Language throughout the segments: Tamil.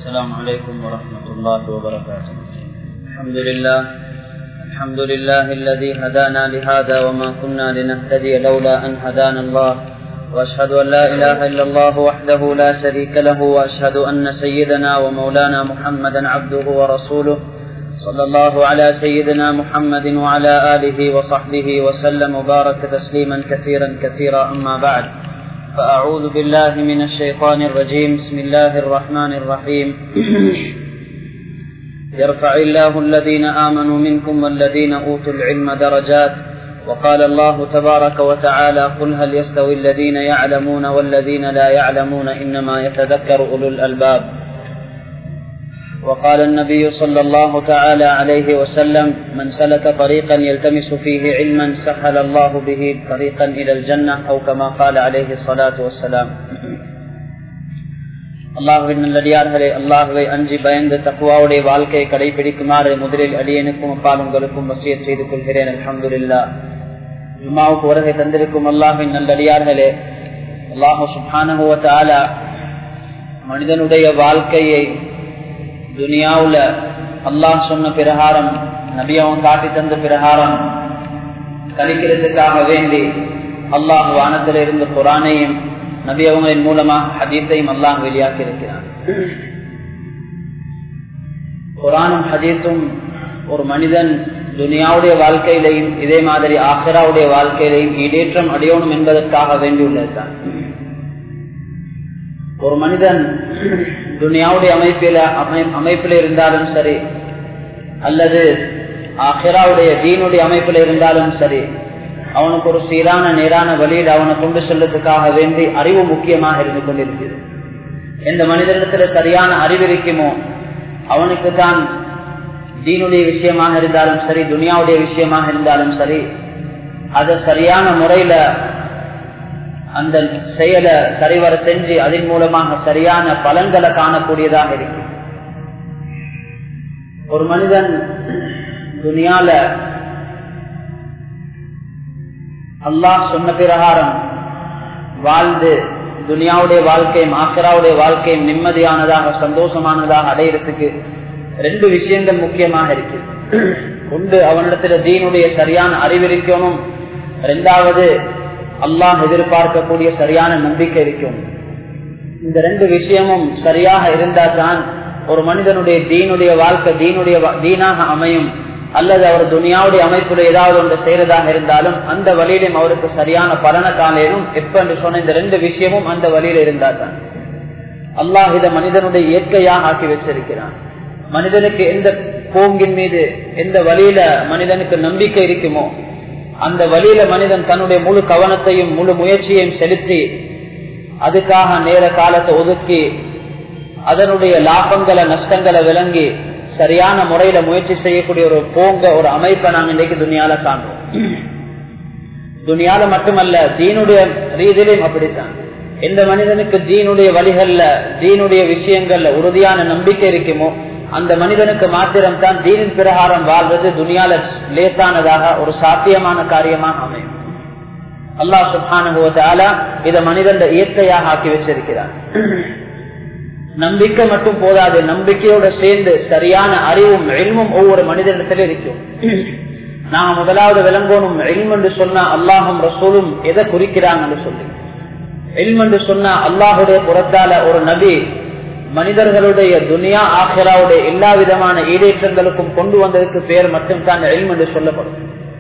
السلام عليكم ورحمة الله وبركاته الحمد لله الحمد لله الذي هدانا لهذا وما كنا لنهتدي لولا أن هدانا الله وأشهد أن لا إله إلا الله وحده لا شريك له وأشهد أن سيدنا ومولانا محمدا عبده ورسوله صلى الله على سيدنا محمد وعلى آله وصحبه وسلم وبارك تسليما كثيرا كثيرا أما بعد فأعوذ بالله من الشيطان الرجيم بسم الله الرحمن الرحيم يرفع الله الذين آمنوا منكم والذين أوتوا العلم درجات وقال الله تبارك وتعالى قل هل يستوي الذين يعلمون والذين لا يعلمون إنما يتذكر أولو الألباب وقال النبي صلى الله تعالى عليه وسلم من سلك طريقا يلتمس فيه علما سهل الله به طريقا إلى الجنة أو كما قال عليه الصلاة والسلام அல்லாஹுவின் நல்லடியார்களே அல்லாஹுவை அஞ்சி பயந்து தக்குவாவுடைய வாழ்க்கையை கடைபிடிக்குமாறு முதலில் அடியனுக்கும் அப்பால் உங்களுக்கும் வசிய செய்து கொள்கிறேன் அலமதுல்லா ஜும்மாவுக்கு வருகை தந்திருக்கும் அல்லாஹின் நல்லடியார்களே அல்லாஹு சுபானுவத்தால மனிதனுடைய வாழ்க்கையை துனியாவுல அல்லாஹ் சொன்ன பிரகாரம் நபியாவும் காட்டி தந்த பிரகாரம் கழிக்கிறதுக்காக வேண்டி அல்லாஹ் வானத்தில் இருந்த குரானையும் நபி அவங்களின் மூலமாக ஹதீத்தையும் அல்லாஹ் வெளியாக்கி இருக்கிறான் குரானும் ஹதீத்தும் ஒரு மனிதன் துனியாவுடைய வாழ்க்கையிலையும் இதே மாதிரி ஆஹராவுடைய வாழ்க்கையிலையும் ஈடேற்றம் அடையணும் என்பதற்காக வேண்டியுள்ளதுதான் ஒரு மனிதன் துனியாவுடைய அமைப்பில அமைப்பில் இருந்தாலும் சரி அல்லது ஆஹிராவுடைய தீனுடைய அமைப்பில் இருந்தாலும் சரி அவனுக்கு ஒரு சீரான நேரான வழியில் அவனை கொண்டு செல்வதற்காக வேண்டி அறிவு முக்கியமாக இருந்து கொண்டிருக்கிறது எந்த மனிதனிடத்துல சரியான அறிவு இருக்குமோ அவனுக்கு தான் தீனுடைய விஷயமாக இருந்தாலும் சரி துனியாவுடைய விஷயமாக இருந்தாலும் சரி அதை சரியான முறையில அந்த செயலை சரிவர செஞ்சு அதன் மூலமாக சரியான பலன்களை காணக்கூடியதாக இருக்கு ஒரு மனிதன் துனியால அல்லாஹ் சொன்ன பிரகாரம் வாழ்ந்து துனியாவுடைய வாழ்க்கையும் ஆக்கராவுடைய வாழ்க்கையும் நிம்மதியானதாக சந்தோஷமானதாக அடையிறதுக்கு ரெண்டு விஷயங்கள் முக்கியமாக இருக்கு ஒன்று அவனிடத்துல தீனுடைய சரியான அறிவிக்கணும் ரெண்டாவது அல்லாஹ் எதிர்பார்க்கக்கூடிய சரியான நம்பிக்கை இருக்கும் இந்த ரெண்டு விஷயமும் சரியாக இருந்தா தான் ஒரு மனிதனுடைய தீனுடைய வாழ்க்கை தீனுடைய தீனாக அமையும் அல்லது அவர் துனியாவுடைய அமைப்புல ஏதாவது ஒன்று செய்யறதாக இருந்தாலும் அந்த வழியிலும் அவருக்கு சரியான பலன காலையிலும் எப்ப என்று சொன்ன இந்த ரெண்டு விஷயமும் அந்த வழியில இருந்தா தான் அல்லாஹ் இதை மனிதனுடைய இயற்கையாக ஆக்கி வச்சிருக்கிறான் மனிதனுக்கு எந்த போங்கின் மீது எந்த வழியில மனிதனுக்கு நம்பிக்கை இருக்குமோ அந்த வழியில மனிதன் தன்னுடைய முழு கவனத்தையும் முழு முயற்சியையும் செலுத்தி அதுக்காக நேர காலத்தை ஒதுக்கி அதனுடைய லாபங்களை நஷ்டங்களை விளங்கி சரியான முறையில முயற்சி செய்யக்கூடிய ஒரு போங்க ஒரு அமைப்பை நாம் இன்றைக்கு துணியால காண்றோம் துணியால மட்டுமல்ல தீனுடைய ரீதியிலும் அப்படித்தான் எந்த மனிதனுக்கு தீனுடைய வழிகள்ல தீனுடைய விஷயங்கள்ல உறுதியான நம்பிக்கை இருக்குமோ அந்த மனிதனுக்கு மாத்திரம் தான் தீனின் பிரகாரம் வாழ்வது துணியால லேசானதாக ஒரு சாத்தியமான காரியமாக அமையும் அல்லாஹ் சுபானுபவத்தால இதை மனிதன் இயற்கையாக ஆக்கி வச்சிருக்கிறார் நம்பிக்கை மட்டும் போதாது நம்பிக்கையோட சேர்ந்து சரியான அறிவும் எல்மும் ஒவ்வொரு மனிதனிடத்திலும் இருக்கும் நாங்க முதலாவது விளங்கணும் எல்ம் என்று சொன்னா அல்லாஹும் ரசூலும் எதை குறிக்கிறாங்கன்னு சொல்லி எல்ம் என்று சொன்னா அல்லாஹுடைய புறத்தால ஒரு நபி மனிதர்களுடைய துனியா ஆஹிராவுடைய எல்லா விதமான ஈடேற்றங்களுக்கும் கொண்டு வந்ததுக்கு பேர் மட்டும்தான் எல்ம் என்று சொல்லப்படும்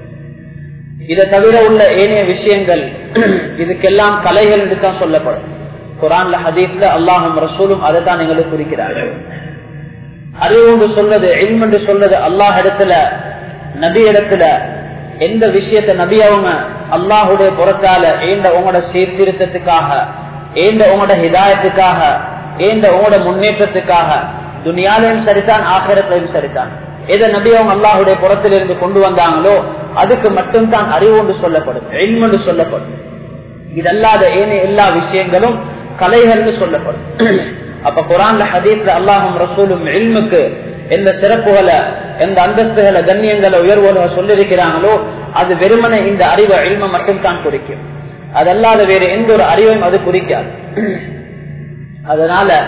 இதை தவிர உள்ள ஏனைய விஷயங்கள் இதுக்கெல்லாம் கலைகள் என்று தான் சொல்லப்படும் குரான்ல ஹதீப்ல அல்லாஹும் ரசூலும் அதை தான் எங்களுக்கு குறிக்கிறார்கள் அறிவு என்று சொல்றது எல்ம் என்று சொல்றது அல்லாஹ் இடத்துல நபி இடத்துல எந்த விஷயத்த நபி அவங்க அல்லாஹுடைய புறத்தால ஏண்ட உங்களோட சீர்திருத்தத்துக்காக ஏண்ட உங்களோட ஹிதாயத்துக்காக ஏண்ட உங்களோட முன்னேற்றத்துக்காக துனியாலையும் சரிதான் ஆசிரத்திலையும் சரிதான் எதை நபி அவங்க அல்லாஹுடைய புறத்திலிருந்து கொண்டு வந்தாங்களோ அதுக்கு மட்டும்தான் அறிவு என்று சொல்லப்படும் எல்ம் என்று சொல்லப்படும் இதல்லாத ஏனைய எல்லா விஷயங்களும் கலைகள்னு சொல்லப்படும் அப்ப குரான்ல ஹதீஸ்ல அல்லாஹும் ரசூலும் எல்முக்கு எந்த சிறப்புகளை எந்த அந்தஸ்துகளை கண்ணியங்களை உயர்வுகளை சொல்லிருக்கிறாங்களோ அது வெறுமனை இந்த அறிவை எல்ம மட்டும் தான் குறிக்கும் அதல்லாத வேற எந்த ஒரு அறிவையும் அது குறிக்காது அதனால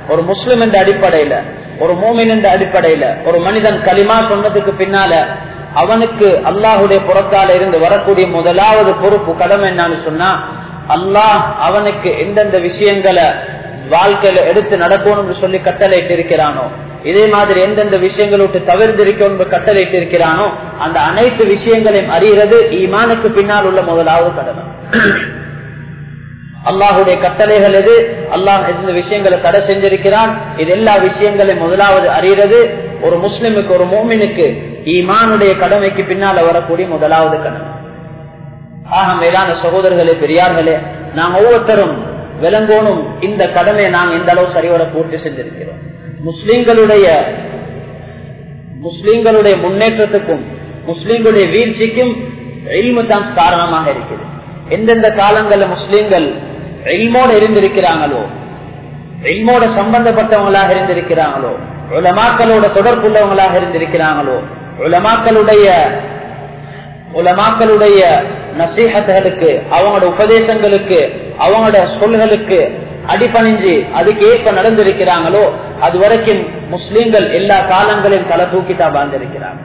ஒரு முஸ்லிம் என்ற அடிப்படையில ஒரு மோமின் என்ற அடிப்படையில ஒரு மனிதன் களிமா சொன்னதுக்கு பின்னால அவனுக்கு அல்லாஹுடைய புறத்தால இருந்து வரக்கூடிய முதலாவது பொறுப்பு கடமை என்னன்னு சொன்னா அல்லாஹ் அவனுக்கு எந்தெந்த விஷயங்களை வாழ்க்கையில எடுத்து நடக்கணும்னு சொல்லி கட்டளையிட்டு இருக்கிறானோ இதே மாதிரி எந்தெந்த விஷயங்களை விட்டு தவிர்த்திருக்கணும் கட்டளையிட்டு இருக்கிறானோ அந்த அனைத்து விஷயங்களையும் அறிகிறது ஈமானுக்கு பின்னால் உள்ள முதலாவது கடமை அல்லாஹுடைய கட்டளைகள் எது அல்லாஹ் எந்த விஷயங்களை தடை செஞ்சிருக்கிறான் இது எல்லா விஷயங்களையும் முதலாவது அறிகிறது ஒரு முஸ்லிமுக்கு ஒரு மோமினுக்கு ஈமானுடைய கடமைக்கு பின்னால வரக்கூடிய முதலாவது கடமை ஆக மேலான சகோதரர்களே பெரியார்களே நாம் ஒவ்வொருத்தரும் விளங்கோனும் இந்த கடமையை நாம் இந்த அளவு சரிவர பூர்த்தி செஞ்சிருக்கிறோம் முஸ்லிம்களுடைய முஸ்லிம்களுடைய முன்னேற்றத்துக்கும் முஸ்லிம்களுடைய வீழ்ச்சிக்கும் எல்மு தான் காரணமாக இருக்கிறது எந்தெந்த காலங்கள்ல முஸ்லிம்கள் எல்மோட இருந்திருக்கிறாங்களோ எல்மோட சம்பந்தப்பட்டவங்களாக இருந்திருக்கிறாங்களோ உலமாக்களோட தொடர்புள்ளவங்களாக இருந்திருக்கிறாங்களோ உலமாக்களுடைய உலமாக்களுடைய நசீகத்துகளுக்கு அவங்களோட உபதேசங்களுக்கு அவங்களோட சொல்களுக்கு அடிபணிஞ்சு அதுக்கு ஏற்ப நடந்திருக்கிறாங்களோ அது வரைக்கும் முஸ்லீம்கள் எல்லா காலங்களையும் தலை தூக்கித்தான் வாழ்ந்திருக்கிறாங்க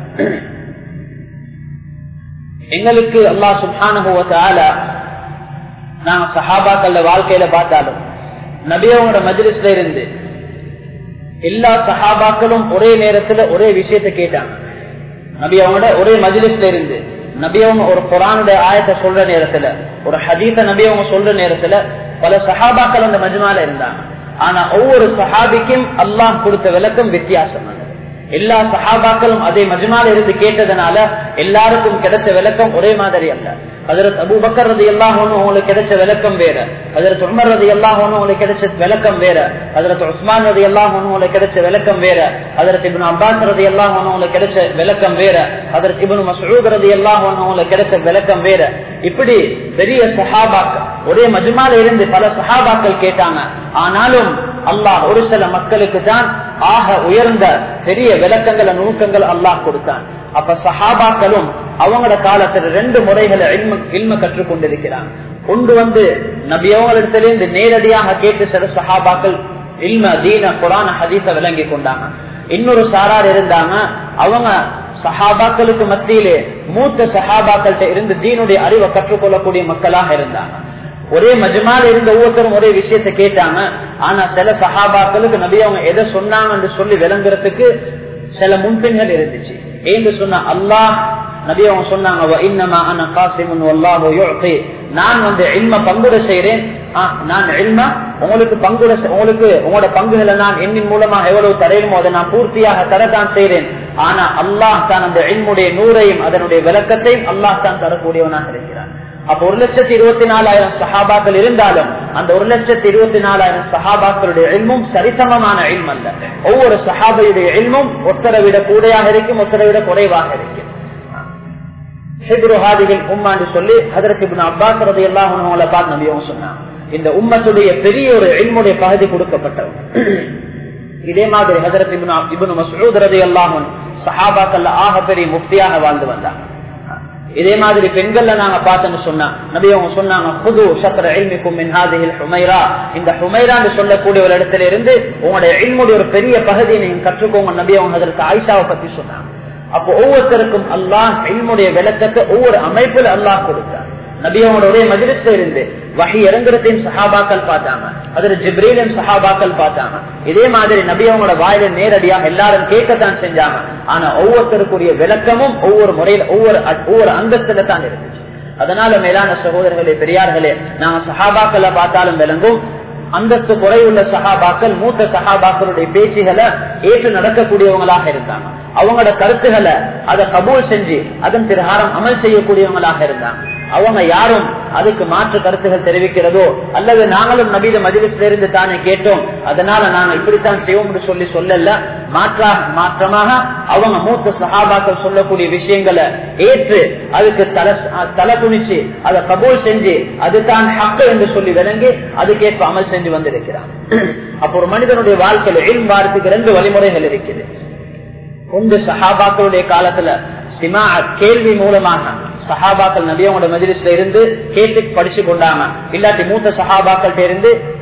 எங்களுக்கு அல்லா சுல்தானுவத்தால நாங்க சஹாபாக்கள வாழ்க்கையில பார்த்தாலும் நபியோட மஜ்லிஸ்ல இருந்து எல்லா சஹாபாக்களும் ஒரே நேரத்துல ஒரே விஷயத்த கேட்டாங்க நபி அவங்களோட ஒரே மஜ்லிஸ்ல இருந்து நபி அவங்க ஒரு குரானுடைய ஆயத்தை சொல்ற நேரத்துல ஒரு ஹதீத நபி அவங்க சொல்ற நேரத்துல பல சஹாபாக்கள் அந்த மஜ்மால இருந்தாங்க ஆனா ஒவ்வொரு சஹாபிக்கும் அல்லாஹ் கொடுத்த விளக்கம் வித்தியாசமானது எல்லா சஹாபாக்களும் அதே மஜ்மால இருந்து கேட்டதுனால எல்லாருக்கும் கிடைச்ச விளக்கம் ஒரே மாதிரி அல்ல அதற்கு அபுபக்கர் ரதி எல்லாம் உங்களுக்கு கிடைச்ச விளக்கம் வேற அதற்கு உமர் ரதி எல்லாம் உங்களுக்கு கிடைச்ச விளக்கம் வேற அதற்கு உஸ்மான் ரதி எல்லாம் உங்களுக்கு கிடைச்ச விளக்கம் வேற அதற்கு இபின் அப்பாஸ் ரதி எல்லாம் உங்களுக்கு கிடைச்ச விளக்கம் வேற அதற்கு இபின் மசூத் ரதி எல்லாம் உங்களுக்கு கிடைச்ச விளக்கம் வேற இப்படி பெரிய சஹாபாக்கள் ஒரே மஜ்மால இருந்து பல சஹாபாக்கள் கேட்டாங்க ஆனாலும் அல்லாஹ் ஒரு சில மக்களுக்கு தான் ஆக உயர்ந்த பெரிய விளக்கங்களை நுணுக்கங்கள் அல்லாஹ் கொடுத்தான் அப்ப சஹாபாக்களும் அவங்களோட காலத்துல ரெண்டு முறைகளை இல்ம கற்றுக் கொண்டிருக்கிறாங்க ஒன்று வந்து நபியவங்களிடத்திலிருந்து நேரடியாக கேட்டு சில சஹாபாக்கள் இல்ம தீன குரான ஹதீச விளங்கி கொண்டாங்க இன்னொரு சாரார் இருந்தாங்க அவங்க சஹாபாக்களுக்கு மத்தியிலே மூத்த சஹாபாக்கள்கிட்ட இருந்து தீனுடைய அறிவை கற்றுக்கொள்ளக்கூடிய மக்களாக இருந்தாங்க ஒரே மஜ்மால இருந்த ஒவ்வொருத்தரும் ஒரே விஷயத்த கேட்டாங்க ஆனா சில சஹாபாக்களுக்கு நபி அவங்க எதை சொன்னாங்கன்னு சொல்லி விளங்குறதுக்கு சில முன்பின்கள் இருந்துச்சு ஏன்னு சொன்ன அல்லாஹ் நபி அவங்க சொன்னாங்க நான் வந்து இல்ம பங்குட செய்யறேன் நான் இல்ம உங்களுக்கு பங்குட உங்களுக்கு உங்களோட பங்குகளை நான் எண்ணின் மூலமா எவ்வளவு தரையுமோ அதை நான் பூர்த்தியாக தரத்தான் செய்யறேன் ஆனா அல்லாஹ் தான் அந்த இல்முடைய நூறையும் அதனுடைய விளக்கத்தையும் அல்லாஹ் தான் தரக்கூடியவனாக இருக்கிறான் அப்ப ஒரு லட்சத்தி இருபத்தி நாலாயிரம் சஹாபாக்கள் இருந்தாலும் அந்த ஒரு லட்சத்தி இருபத்தி நாலாயிரம் சஹாபாக்களுடைய எல்மும் சரிசமமான எல்ம் அல்ல ஒவ்வொரு சஹாபையுடைய எல்மும் ஒத்தரை விட கூடையாக இருக்கும் ஒத்தரை விட குறைவாக இருக்கும் உம்மாண்டு சொல்லி அதற்கு அப்பாஸ் ரதி எல்லாம் பார்த்து நம்பியும் சொன்னாங்க இந்த உம்மத்துடைய பெரிய ஒரு எல்முடைய பகுதி கொடுக்கப்பட்டவங்க இதே மாதிரி ஹதரத் இபுன் மசூத் ரதி எல்லாம் சஹாபாக்கள்ல ஆக பெரிய முக்தியாக வாழ்ந்து வந்தாங்க இதே மாதிரி பெண்கள்ல நாங்க பார்த்தோம்னு சொன்னா நபி அவங்க சொன்னாங்க புது சக்கர எல்மிக்கும் ஹுமைரா இந்த ஹுமைரான்னு சொல்லக்கூடிய ஒரு இடத்துல இருந்து உங்களுடைய எல்முடைய ஒரு பெரிய பகுதியை நீங்க கற்றுக்கோங்க நபி அவங்க அதற்கு ஆயிஷாவை பத்தி சொன்னாங்க அப்போ ஒவ்வொருத்தருக்கும் அல்லாஹ் எல்முடைய விளக்கத்தை ஒவ்வொரு அமைப்புல அல்லாஹ் கொடுத்தார் நபியோட ஒரே மஜிலிஸ்ல இருந்து வகை இறங்குறதையும் சஹாபாக்கள் பார்த்தாங்க அதுல ஜிப்ரீலையும் சஹாபாக்கள் பார்த்தாங்க இதே மாதிரி நபியவங்களோட வாயில நேரடியாக எல்லாரும் கேட்கத்தான் செஞ்சாங்க ஆனா ஒவ்வொருத்தருக்குரிய விளக்கமும் ஒவ்வொரு முறையில ஒவ்வொரு ஒவ்வொரு அந்தஸ்துல தான் இருந்துச்சு அதனால மேலான சகோதரர்களே பெரியார்களே நாங்க சஹாபாக்களை பார்த்தாலும் விளங்கும் அந்தஸ்து குறையுள்ள சஹாபாக்கள் மூத்த சஹாபாக்களுடைய பேச்சுகளை ஏற்று நடக்கக்கூடியவங்களாக இருந்தாங்க அவங்களோட கருத்துக்களை அதை கபூல் செஞ்சு அதன் பிரகாரம் அமல் செய்யக்கூடியவங்களாக இருந்தாங்க அவங்க யாரும் அதுக்கு மாற்று கருத்துகள் தெரிவிக்கிறதோ அல்லது நாங்களும் நபீத மதிலிசில இருந்து தானே கேட்டோம் அதனால நாங்க இப்படித்தான் செய்வோம் சொல்லி சொல்லல மாற்றா மாற்றமாக அவங்க மூத்த சகாபாக்கள் சொல்லக்கூடிய விஷயங்களை ஏற்று அதுக்கு தலை தலை குனிச்சு அதை கபூல் செஞ்சு அதுதான் ஹக்கு என்று சொல்லி விளங்கி அதுக்கேற்ப அமல் செஞ்சு வந்திருக்கிறான் அப்போ ஒரு மனிதனுடைய வாழ்க்கையில எல் வாரத்துக்கு ரெண்டு வழிமுறைகள் இருக்குது ஒன்று சஹாபாக்களுடைய காலத்துல சிமா கேள்வி மூலமாக சஹாபாக்கள் நபியோட மதிலிஸ்ல இருந்து கேட்டு படிச்சு கொண்டாங்க இல்லாட்டி மூத்த சஹாபாக்கள் இருந்து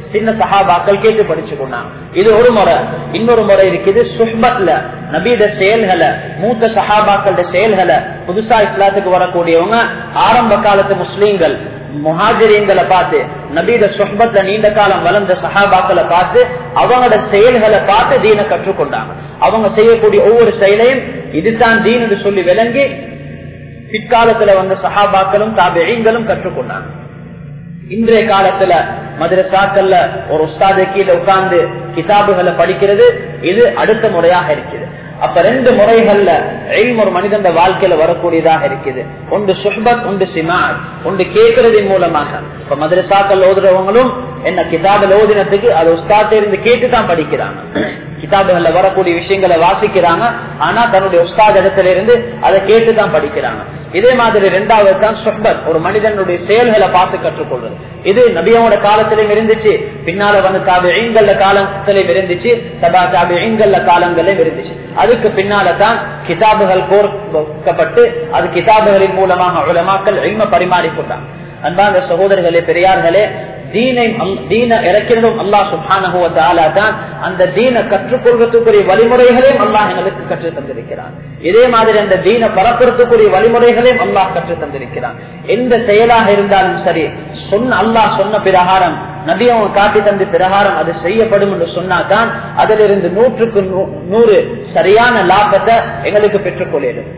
சின்ன சஹாபாக்கள் கேட்டு படிச்சு கொண்டாங்க இது ஒரு முறை இன்னொரு முறை இருக்குது சுஹ்பத்ல நபீத செயல்களை மூத்த சஹாபாக்களோட செயல்களை புதுசா இஸ்லாத்துக்கு வரக்கூடியவங்க ஆரம்ப காலத்து முஸ்லீம்கள் முஹாஜிரியங்களை பார்த்து நபீத சொஹபத்ல நீண்ட காலம் வளர்ந்த சஹாபாக்களை பார்த்து அவங்களோட செயல்களை பார்த்து தீனை கற்றுக்கொண்டாங்க அவங்க செய்யக்கூடிய ஒவ்வொரு செயலையும் இதுதான் தீன் என்று சொல்லி விளங்கி பிற்காலத்துல வந்த சஹாபாக்களும் தாபிகளும் கற்றுக்கொண்டாங்க இன்றைய காலத்துல மதுரசாக்கள்ல ஒரு உஸ்தாது கீழே உட்கார்ந்து கிதாபுகளை படிக்கிறது இது அடுத்த முறையாக இருக்குது அப்ப ரெண்டு முறைகள்ல எய்ம் ஒரு மனிதன் வாழ்க்கையில வரக்கூடியதாக இருக்குது ஒன்று சுஹ்பத் ஒன்று சிமார் ஒன்று கேட்கறதின் மூலமாக இப்ப மதுரசாக்கள் ஓதுறவங்களும் என்ன கிதாபில் ஓதினத்துக்கு அது உஸ்தாத்த இருந்து கேட்டுதான் படிக்கிறாங்க கிதாபுகள்ல வரக்கூடிய விஷயங்களை வாசிக்கிறாங்க ஆனா தன்னுடைய உஸ்தாத் இடத்துல இருந்து அதை கேட்டுதான் படிக்கிறாங்க இதே மாதிரி ரெண்டாவது தான் சொஹ்பத் ஒரு மனிதனுடைய செயல்களை பார்த்து கற்றுக்கொள்வது இது நபியோட காலத்திலும் இருந்துச்சு பின்னால வந்து தாபி ஐங்கல்ல காலத்திலும் இருந்துச்சு சதா தாபி ஐங்கல்ல காலங்களிலும் இருந்துச்சு அதுக்கு பின்னால தான் கிதாபுகள் கோர்க்கப்பட்டு அது கிதாபுகளின் மூலமாக உலமாக்கள் எல்ம பரிமாறிக்கொண்டாங்க அன்பாந்த சகோதரர்களே பெரியார்களே தீனை தீன இறக்கிறதும் அல்லா சுபானகுவத்தாலா தான் அந்த தீன கற்றுக்கொள்வதற்குரிய வழிமுறைகளையும் அல்லாஹ் எங்களுக்கு கற்று தந்திருக்கிறான் இதே மாதிரி அந்த தீன பரப்புறதுக்குரிய வழிமுறைகளையும் அல்லாஹ் கற்று தந்திருக்கிறான் எந்த செயலாக இருந்தாலும் சரி சொன்ன அல்லாஹ் சொன்ன பிரகாரம் நபி அவங்க காட்டி தந்த பிரகாரம் அது செய்யப்படும் என்று சொன்னாதான் அதிலிருந்து நூற்றுக்கு நூறு சரியான லாபத்தை எங்களுக்கு பெற்றுக்கொள்ளிடும்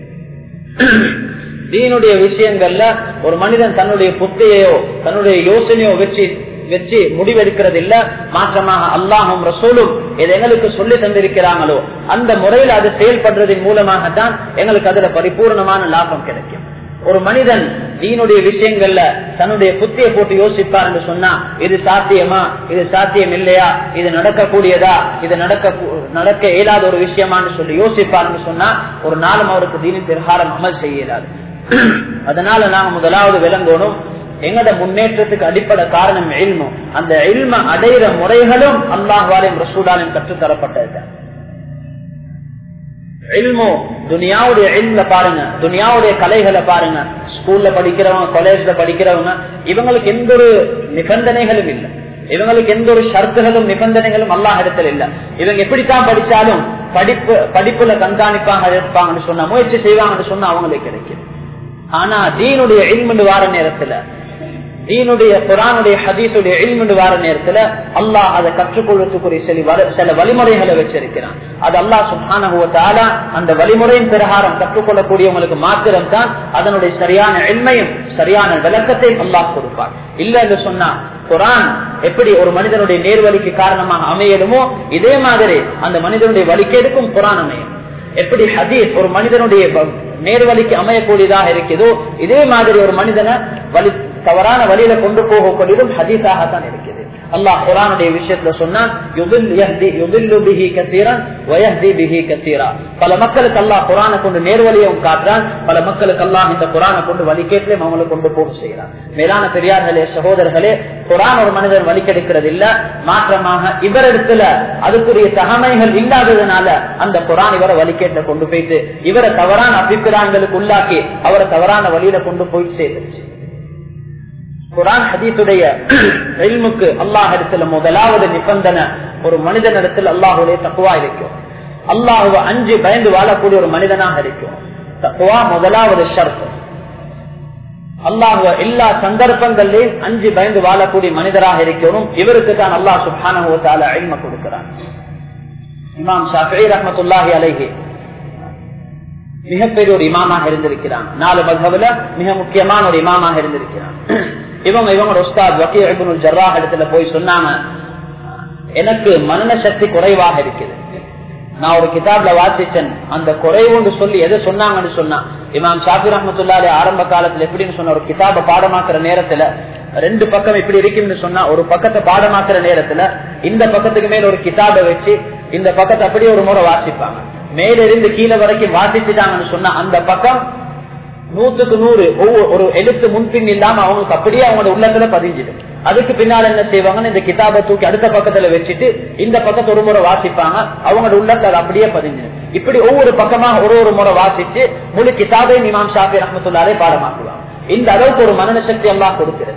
தீனுடைய விஷயங்கள்ல ஒரு மனிதன் தன்னுடைய புத்தியையோ தன்னுடைய யோசனையோ வச்சு வச்சு முடிவெடுக்கிறது இல்ல மாற்றமாக அல்லாஹும் ரசூலும் இது எங்களுக்கு சொல்லி தந்திருக்கிறாங்களோ அந்த முறையில் அது செயல்படுறதன் மூலமாகத்தான் எங்களுக்கு அதுல பரிபூர்ணமான லாபம் கிடைக்கும் ஒரு மனிதன் தீனுடைய விஷயங்கள்ல தன்னுடைய புத்தியை போட்டு யோசிப்பார் என்று சொன்னா இது சாத்தியமா இது சாத்தியம் இல்லையா இது நடக்கக்கூடியதா இது நடக்க நடக்க இயலாத ஒரு விஷயமான்னு சொல்லி யோசிப்பார் என்று சொன்னா ஒரு நாளும் அவருக்கு தீனின் பிரகாரம் அமல் செய்ய இயலாது அதனால நாங்க முதலாவது விளங்கணும் எங்கட முன்னேற்றத்துக்கு அடிப்படை காரணம் எல்மோ அந்த எல்ம அடைகிற முறைகளும் அல்லாஹாலையும் ரசூடாலையும் கற்றுத்தரப்பட்டதுதான் எல்மோ துனியாவுடைய எல்ல பாருங்க துனியாவுடைய கலைகளை பாருங்க ஸ்கூல்ல படிக்கிறவங்க காலேஜ்ல படிக்கிறவங்க இவங்களுக்கு எந்த ஒரு நிபந்தனைகளும் இல்லை இவங்களுக்கு எந்த ஒரு ஷர்த்துகளும் நிபந்தனைகளும் அல்லாஹ் இடத்துல இல்ல இவங்க எப்படித்தான் படிச்சாலும் படிப்பு படிப்புல கண்காணிப்பாங்க இருப்பாங்கன்னு சொன்னா முயற்சி செய்வாங்கன்னு சொன்னா அவங்களுக்கு கிடைக்கும் ஆனா தீனுடைய எல்மெண்டு வார நேரத்துல தீனுடைய குரானுடைய ஹதீசுடைய எல்மெண்டு வார நேரத்துல அல்லாஹ் அதை கற்றுக்கொள்வதற்குரிய சில சில வழிமுறைகளை வச்சிருக்கிறான் அது அல்லாஹ் சுல்ஹான அந்த வழிமுறையின் பிரகாரம் கற்றுக்கொள்ளக்கூடியவங்களுக்கு மாத்திரம் தான் அதனுடைய சரியான எண்மையும் சரியான விளக்கத்தையும் அல்லாஹ் கொடுப்பார் இல்ல என்று சொன்னா குரான் எப்படி ஒரு மனிதனுடைய நேர்வழிக்கு காரணமாக அமையலுமோ இதே மாதிரி அந்த மனிதனுடைய வழிக்கேடுக்கும் குரான் அமையும் எப்படி ஹதீஸ் ஒரு மனிதனுடைய நேர்வழிக்கு அமையக்கூடியதாக இருக்குதோ இதே மாதிரி ஒரு மனிதனை வழி தவறான வழியில கொண்டு போகக்கூடியதும் ஹதீஸாகத்தான் இருக்குது அல்லாஹ் குரானுடைய விஷயத்துல சொன்னா பல மக்களுக்கு அல்லாஹ் குரானை கொண்டு நேர்வழியும் காட்டுறான் பல மக்களுக்கு அல்லாஹ் இந்த குரானை கொண்டு வழிகேட்டிலையும் அவங்களை கொண்டு போக செய்யறான் மேலான பெரியார்களே சகோதரர்களே குரான் ஒரு மனிதன் வழிக்கெடுக்கிறது இல்ல மாற்றமாக இவரிடத்துல அதுக்குரிய தகமைகள் இல்லாததுனால அந்த குரான் இவரை வழிகேட்ட கொண்டு போயிட்டு இவரை தவறான அபிப்பிராயங்களுக்கு உள்ளாக்கி அவரை தவறான வழியில கொண்டு போய் சேர்ந்துச்சு குரான் ஹதீசுடைய எல்முக்கு அல்லாஹ் இடத்துல முதலாவது நிபந்தனை ஒரு மனிதன் இடத்துல அல்லாஹுடைய தக்குவா இருக்கும் அல்லாஹுவ அஞ்சு பயந்து வாழக்கூடிய ஒரு மனிதனாக இருக்கும் தக்குவா முதலாவது ஷர்த் அல்லாஹுவ எல்லா சந்தர்ப்பங்களையும் அஞ்சு பயந்து வாழக்கூடிய மனிதராக இருக்கணும் இவருக்கு தான் அல்லாஹ் சுபான எல்ம கொடுக்கிறான் இமாம் ஷாஃபி ரஹமத்துல்லாஹி அலைஹி மிகப்பெரிய ஒரு இமாமாக இருந்திருக்கிறான் நாலு மகவுல மிக முக்கியமான ஒரு இமாமாக இருந்திருக்கிறான் இவங்க இவங்க உஸ்தாத் வக்கீல் ஜர்ரா இடத்துல போய் சொன்னாங்க எனக்கு மனன சக்தி குறைவாக இருக்குது நான் ஒரு கிதாப்ல வாசிச்சேன் அந்த குறைவுன்னு சொல்லி எதை சொன்னாங்கன்னு சொன்னா இமாம் ஷாபி ரஹமத்துல்லாலே ஆரம்ப காலத்துல எப்படின்னு சொன்ன ஒரு கிதாப பாடமாக்குற நேரத்துல ரெண்டு பக்கம் இப்படி இருக்குன்னு சொன்னா ஒரு பக்கத்தை பாடமாக்குற நேரத்துல இந்த பக்கத்துக்கு மேல ஒரு கிதாபை வச்சு இந்த பக்கத்தை அப்படியே ஒரு முறை வாசிப்பாங்க மேல இருந்து கீழே வரைக்கும் வாசிச்சுட்டாங்கன்னு சொன்னா அந்த பக்கம் நூத்துக்கு நூறு ஒவ்வொரு ஒரு எழுத்து முன்பின் இல்லாம அவங்களுக்கு அப்படியே அவங்களோட உள்ளத்துல பதிஞ்சிடும் அதுக்கு பின்னால் என்ன செய்வாங்கன்னு இந்த கிதாபை தூக்கி அடுத்த பக்கத்துல வச்சுட்டு இந்த பக்கத்தை ஒரு முறை வாசிப்பாங்க அவங்களோட உள்ளத்துல அது அப்படியே பதிஞ்சிடும் இப்படி ஒவ்வொரு பக்கமாக ஒரு ஒரு முறை வாசிச்சு முழு கிதாபை இமாம் ஷாஃபி ரஹமத்துல்லாலே பாடமாக்குவாங்க இந்த அளவுக்கு ஒரு மனநசக்தி எல்லாம் கொடுத்திருந்தாங்க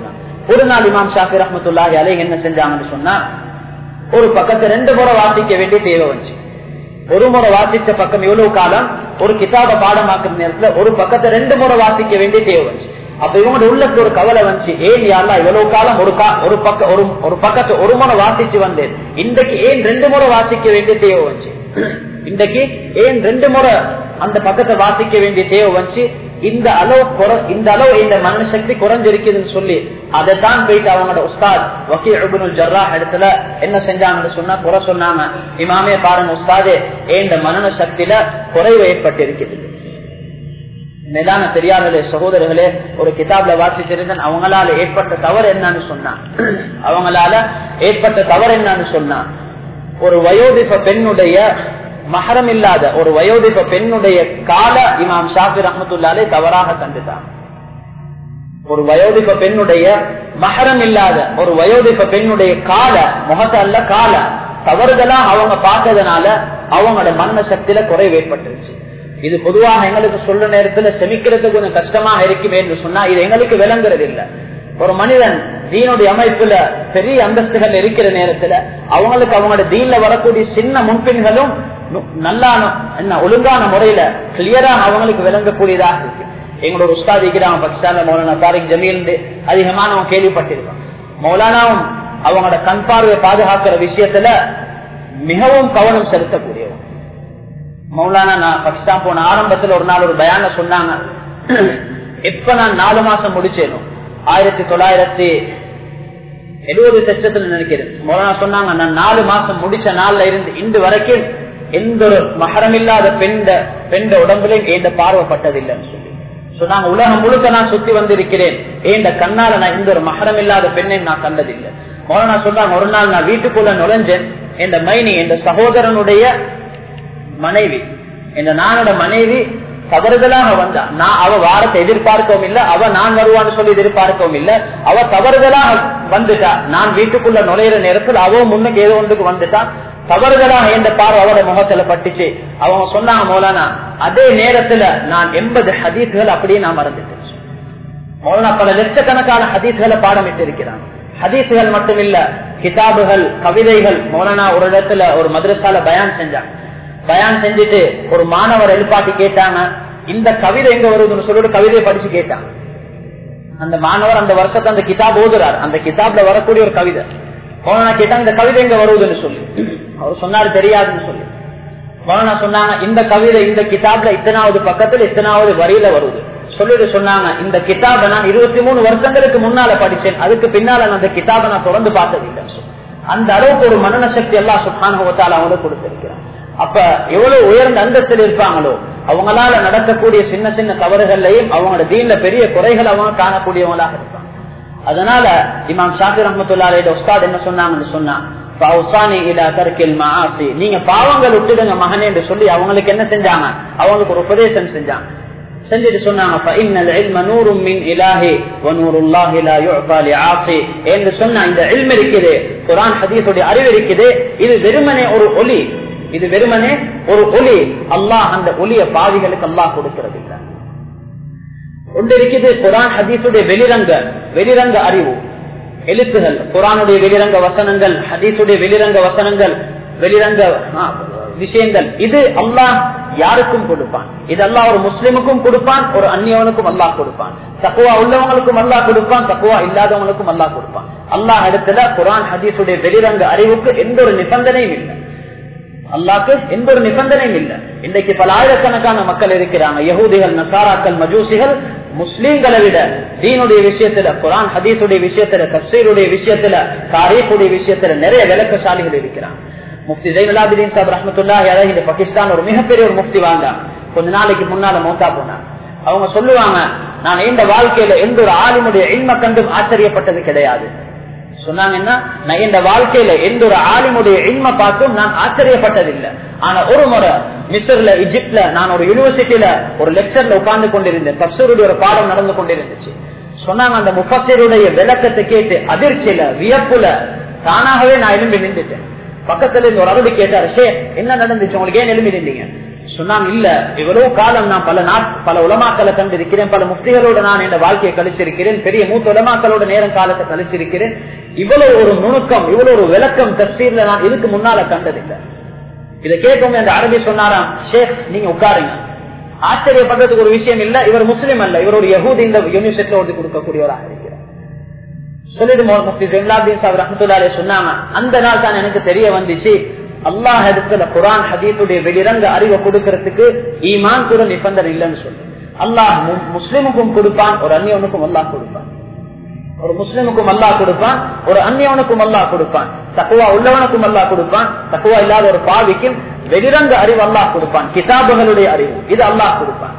ஒரு நாள் இமாம் ஷாஃபி ரஹமத்துல்லாஹி அலை என்ன செஞ்சாங்கன்னு சொன்னா ஒரு பக்கத்தை ரெண்டு முறை வாசிக்க வேண்டிய தேவை வந்துச்சு ஒரு முறை வாசிச்ச பக்கம் எவ்வளவு காலம் ஒரு கிதாப பாடமாக்குற நேரத்துல ஒரு பக்கத்தை ரெண்டு முறை வாசிக்க வேண்டிய தேவை வந்துச்சு அப்ப இவங்க உள்ளத்துல ஒரு கவலை வந்துச்சு ஏன் யாரா இவ்வளவு காலம் ஒரு கா- ஒரு பக்க ஒரு ஒரு பக்கத்தை ஒரு முறை வாசிச்சு வந்தேன் இன்றைக்கு ஏன் ரெண்டு முறை வாசிக்க வேண்டிய தேவை வந்துச்சு இன்றைக்கு ஏன் ரெண்டு முறை அந்த பக்கத்தை வாசிக்க வேண்டிய தேவை வந்துச்சு இந்த அளவு குற- இந்த அளவு இந்த மன சக்தி குறைஞ்சிருக்குதுன்னு சொல்லி அதை தான் போயிட்டு அவங்களோட உஸ்தாத் வக்கீல் இப்னுல் ஜர்ராஹ் இடத்துல என்ன செஞ்சாங்கன்னு சொன்னா குறை சொன்னாங்க இமாமே பாருங்க உஸ்தாதே இந்த மனன சக்தியில குறைவு ஏற்பட்டு இருக்குது மேலான பெரியார்களே சகோதரர்களே ஒரு கிதாப்ல வாசிச்சிருந்தேன் அவங்களால ஏற்பட்ட தவறு என்னன்னு சொன்னா அவங்களால ஏற்பட்ட தவறு என்னன்னு சொன்னா ஒரு வயோதிப பெண்ணுடைய மகரம் இல்லாத ஒரு வயோதிப பெண்ணுடைய கால இமாம் ஷாஃபி ரஹமத்துல்லாலே தவறாக கண்டுட்டாங்க ஒரு வயோதிப பெண்ணுடைய மகரம் இல்லாத ஒரு வயோதிப பெண்ணுடைய கால முகத்தை அல்ல கால தவறுதலா அவங்க பார்த்ததுனால அவங்களோட மன்ன சக்தியில குறைவு ஏற்பட்டுருச்சு இது பொதுவாக எங்களுக்கு சொல்ற நேரத்துல செமிக்கிறதுக்கு கொஞ்சம் கஷ்டமாக இருக்குமே என்று சொன்னா இது எங்களுக்கு விளங்குறது இல்ல ஒரு மனிதன் தீனுடைய அமைப்புல பெரிய அந்தஸ்துகள் இருக்கிற நேரத்துல அவங்களுக்கு அவங்களோட தீன்ல வரக்கூடிய சின்ன முன்பின்களும் நு- நல்லான என்ன ஒழுங்கான முறையில கிளியரா அவங்களுக்கு விளங்கக்கூடியதாக இருக்கு எங்களோட உஸ்தாத் இருக்கிறாங்க பாகிஸ்தான்ல மௌலானா தாரிக் ஜமீல் அதிகமானவங்க கேள்விப்பட்டிருக்கோம் மௌலானாவும் அவங்களோட கண் பார்வை பாதுகாக்கிற விஷயத்துல மிகவும் கவனம் செலுத்தக்கூடியவங்க மௌலானா நான் பாகிஸ்தான் போன ஆரம்பத்துல ஒரு நாள் ஒரு பயான சொன்னாங்க எப்ப நான் நாலு மாசம் முடிச்சேனும் ஆயிரத்தி தொள்ளாயிரத்தி எழுபது லட்சத்துல நினைக்கிறேன் மௌலானா சொன்னாங்க நான் நாலு மாசம் முடிச்ச நாள்ல இருந்து இன்று வரைக்கும் எந்த ஒரு மகரமில்லாத பெண்ட பெண்ட உடம்புலையும் எந்த பார்வைப்பட்டதில்லைன்னு சொல்லி சொன்னாங்க உலகம் முழுக்க நான் சுத்தி வந்திருக்கிறேன் ஏண்ட கண்ணால நான் இந்த ஒரு மகரம் இல்லாத பெண்ணையும் நான் கண்டதில்லை மௌலானா சொன்னாங்க ஒரு நாள் நான் வீட்டுக்குள்ள நுழைஞ்சேன் என்ற மைனி என்ற சகோதரனுடைய மனைவி இந்த நானோட மனைவி தவறுதலாக வந்தா நான் அவ வாரத்தை எதிர்பார்க்கவும் இல்ல அவ நான் வருவான்னு சொல்லி எதிர்பார்க்கவும் இல்ல அவ தவறுதலாக வந்துட்டா நான் வீட்டுக்குள்ள நுழையிற நேரத்தில் அவ முன்னுக்கு ஏதோ ஒன்றுக்கு வந்துட்டா தவறுதலாக எந்த பார்வை அவட முகத்துல பட்டுச்சு அவங்க சொன்னாங்க மௌலானா அதே நேரத்துல நான் எண்பது ஹதீஸ்கள் அப்படியே நான் மறந்துட்டேன் மௌலானா பல லட்சக்கணக்கான ஹதீஸ்களை பாடமிட்டு இருக்கிறாங்க ஹதீஸ்கள் மட்டுமில்ல கிதாபுகள் கவிதைகள் மௌலானா ஒரு இடத்துல ஒரு மதரசால பயான் செஞ்சாங்க பயான் செஞ்சுட்டு ஒரு மாணவர் எழுப்பாட்டி கேட்டாங்க இந்த கவிதை எங்க வருதுன்னு சொல்லிட்டு கவிதையை படிச்சு கேட்டாங்க அந்த மாணவர் அந்த வருஷத்தை அந்த கிதாப் ஓதுறார் அந்த கிதாப்ல வரக்கூடிய ஒரு கவிதை மௌலானா கேட்டாங்க இந்த கவிதை எங்க வருதுன்னு சொல்லி அவர் சொன்னாரு தெரியாதுன்னு சொல்லி மௌலானா சொன்னாங்க இந்த கவிதை இந்த கிதாப்ல இத்தனாவது பக்கத்துல இத்தனாவது வரியில வருது சொல்லிட்டு சொன்னாங்க இந்த கிதாபை நான் இருபத்தி மூணு வருஷங்களுக்கு முன்னால படிச்சேன் அதுக்கு பின்னால நான் அந்த கிதாபை நான் தொடர்ந்து பார்த்ததில்லைன்னு சொல்லி அந்த அளவுக்கு ஒரு மனன சக்தி எல்லாம் சுற்றான அவங்களுக்கு கொடுத்திருக்கிறான் அப்ப எவ்வளவு உயர்ந்த அந்தத்தில் இருப்பாங்களோ அவங்களால நடக்கக்கூடிய சின்ன சின்ன தவறுகள்லையும் அவங்களோட தீன்ல பெரிய குறைகள் அவங்க காணக்கூடியவங்களாக இருப்பாங்க அதனால இமாம் ஷாஃபி ரஹமத்துல்லாரோட உஸ்தாத் என்ன சொன்னாங்கன்னு சொன்னா "ஃபௌசானி இலா தர்கில் மஆசி." நீங்க பாவங்கள் விட்டுடுங்க மகனே என்று சொல்லி அவங்களுக்கு என்ன செஞ்சாங்க அவங்களுக்கு ஒரு உபதேசம் செஞ்சாங்க செஞ்சுட்டு சொன்னாங்க "فَإِنَّ الْعِلْمَ نُورٌ مِّنْ إِلَٰهِ وَنُورُ اللَّهِ لَا يُعْطَى لِعَاصِي." என்று சொன்ன இந்த இல்ம இருக்குது குர்ஆன் ஹதீஸுடைய அறிவு இருக்குது இது வெறுமனே ஒரு ஒளி இது வெறுமனே ஒரு ஒளி அல்லாஹ் அந்த ஒளிய பாவிகளுக்கு அல்லாஹ் கொடுக்கிறது இல்லை ஒன்று இருக்குது குரான் ஹதீஸுடைய வெளிரங்க வெளிரங்க அறிவு எழுத்துகள் குரானுடைய வெளிரங்க வசனங்கள் ஹதீஸுடைய வெளிரங்க வசனங்கள் வெளிரங்க ஆ, விஷயங்கள் இது அல்லாஹ் யாருக்கும் கொடுப்பான் இது அல்லாஹ் ஒரு முஸ்லிமுக்கும் கொடுப்பான் ஒரு அந்நியவனுக்கும் அல்லாஹ் கொடுப்பான் தக்குவா உள்ளவங்களுக்கும் அல்லாஹ் கொடுப்பான் தக்குவா இல்லாதவங்களுக்கும் அல்லாஹ் கொடுப்பான் அல்லாஹ் இடத்துல குரான் ஹதீஸுடைய வெளிரங்க அறிவுக்கு எந்த ஒரு நிபந்தனையும் இல்லை அல்லாக்கு எந்த ஒரு நிபந்தனையும் இல்லை இன்றைக்கு பல ஆயிரக்கணக்கான மக்கள் இருக்கிறாங்க யகூதிகள் நசாராக்கள் மஜூசிகள் முஸ்லீம்களை விட தீனுடைய விஷயத்துல குரான் ஹதீஸுடைய விஷயத்துல தப்சீருடைய விஷயத்துல தாரீஃபுடைய விஷயத்துல நிறைய விளக்கசாலிகள் இருக்கிறாங்க முஃப்தி ஜெயினலாபிதீன் சாப் ரஹமத்துல்லா யாராவது இந்த பாகிஸ்தான் ஒரு மிகப்பெரிய ஒரு முஃப்தி வாழ்ந்தாங்க கொஞ்ச நாளைக்கு முன்னால மௌத்தா போனாங்க அவங்க சொல்லுவாங்க நான் இந்த வாழ்க்கையில எந்த ஒரு ஆலிமுடைய இன்ம கண்டும் ஆச்சரியப்பட்டது கிடையாது சொன்னாங்கன்னா நான் இந்த வாழ்க்கையில எந்த ஒரு ஆலிமுடைய இன்ம பார்த்தும் நான் ஆச்சரியப்பட்டதில்லை ஆனா ஒரு முறை மிஸ்ர்ல இஜிப்ட்ல நான் ஒரு யூனிவர்சிட்டியில ஒரு லெக்சர்ல உட்கார்ந்து கொண்டிருந்தேன் தப்சருடைய ஒரு பாடம் நடந்து கொண்டிருந்துச்சு சொன்னாங்க அந்த முஃபசருடைய விளக்கத்தை கேட்டு அதிர்ச்சியில வியப்புல தானாகவே நான் எழும்பி நின்றுட்டேன் பக்கத்துல இருந்து ஒரு அரபி கேட்டாரு ஷே என்ன நடந்துச்சு உங்களுக்கு ஏன் எழும்பி நின்றீங்க சொன்னாங்க இல்ல இவ்வளவு காலம் நான் பல நாட் பல உலமாக்களை கண்டிருக்கிறேன் பல முஃப்திகளோட நான் என் வாழ்க்கையை கழிச்சிருக்கிறேன் பெரிய மூத்த உலமாக்களோட நேரம் காலத்தை கழிச்சிருக்கிறேன் இவ்வளவு ஒரு நுணுக்கம் இவ்வளவு ஒரு விளக்கம் தப்சீர்ல நான் இதுக்கு முன்னால கண்டதில்லை இதை கேட்கும் அந்த அரபி சொன்னாராம் ஷேக் நீங்க உட்காருங்க ஆச்சரியப்படுறதுக்கு ஒரு விஷயம் இல்ல இவர் முஸ்லீம் அல்ல இவர் ஒரு யகூதி இந்த யூனிவர்சிட்டியில வந்து கொடுக்கக்கூடியவராக இருக்கிறார் சொல்லிட்டு முஃப்தி ஜெல்லாதீன் சாஹிப் ரஹமத்துல்லாலே சொன்னாங்க அந்த நாள் தான் எனக்கு தெரிய வந்துச்சு அல்லாஹ் இடத்துல குரான் ஹதீஸுடைய வெளிரங்க அறிவை கொடுக்கறதுக்கு ஈமான் கூட நிபந்தனை இல்லைன்னு சொல்லு அல்லாஹ் முஸ்லிமுக்கும் கொடுப்பான் ஒரு அந்நியவனுக்கும் அல்லாஹ் கொடுப்பான் ஒரு முஸ்லிமுக்கும் அல்லாஹ் கொடுப்பான் ஒரு அந்நியவனுக்கும் அல்லாஹ் கொடுப்பான் தக்குவா உள்ளவனுக்கும் அல்லாஹ் கொடுப்பான் தக்குவா இல்லாத ஒரு பாவிக்கும் வெளிரங்க அறிவு அல்லாஹ் கொடுப்பான் கிதாபுகளுடைய அறிவு இது அல்லாஹ் கொடுப்பான்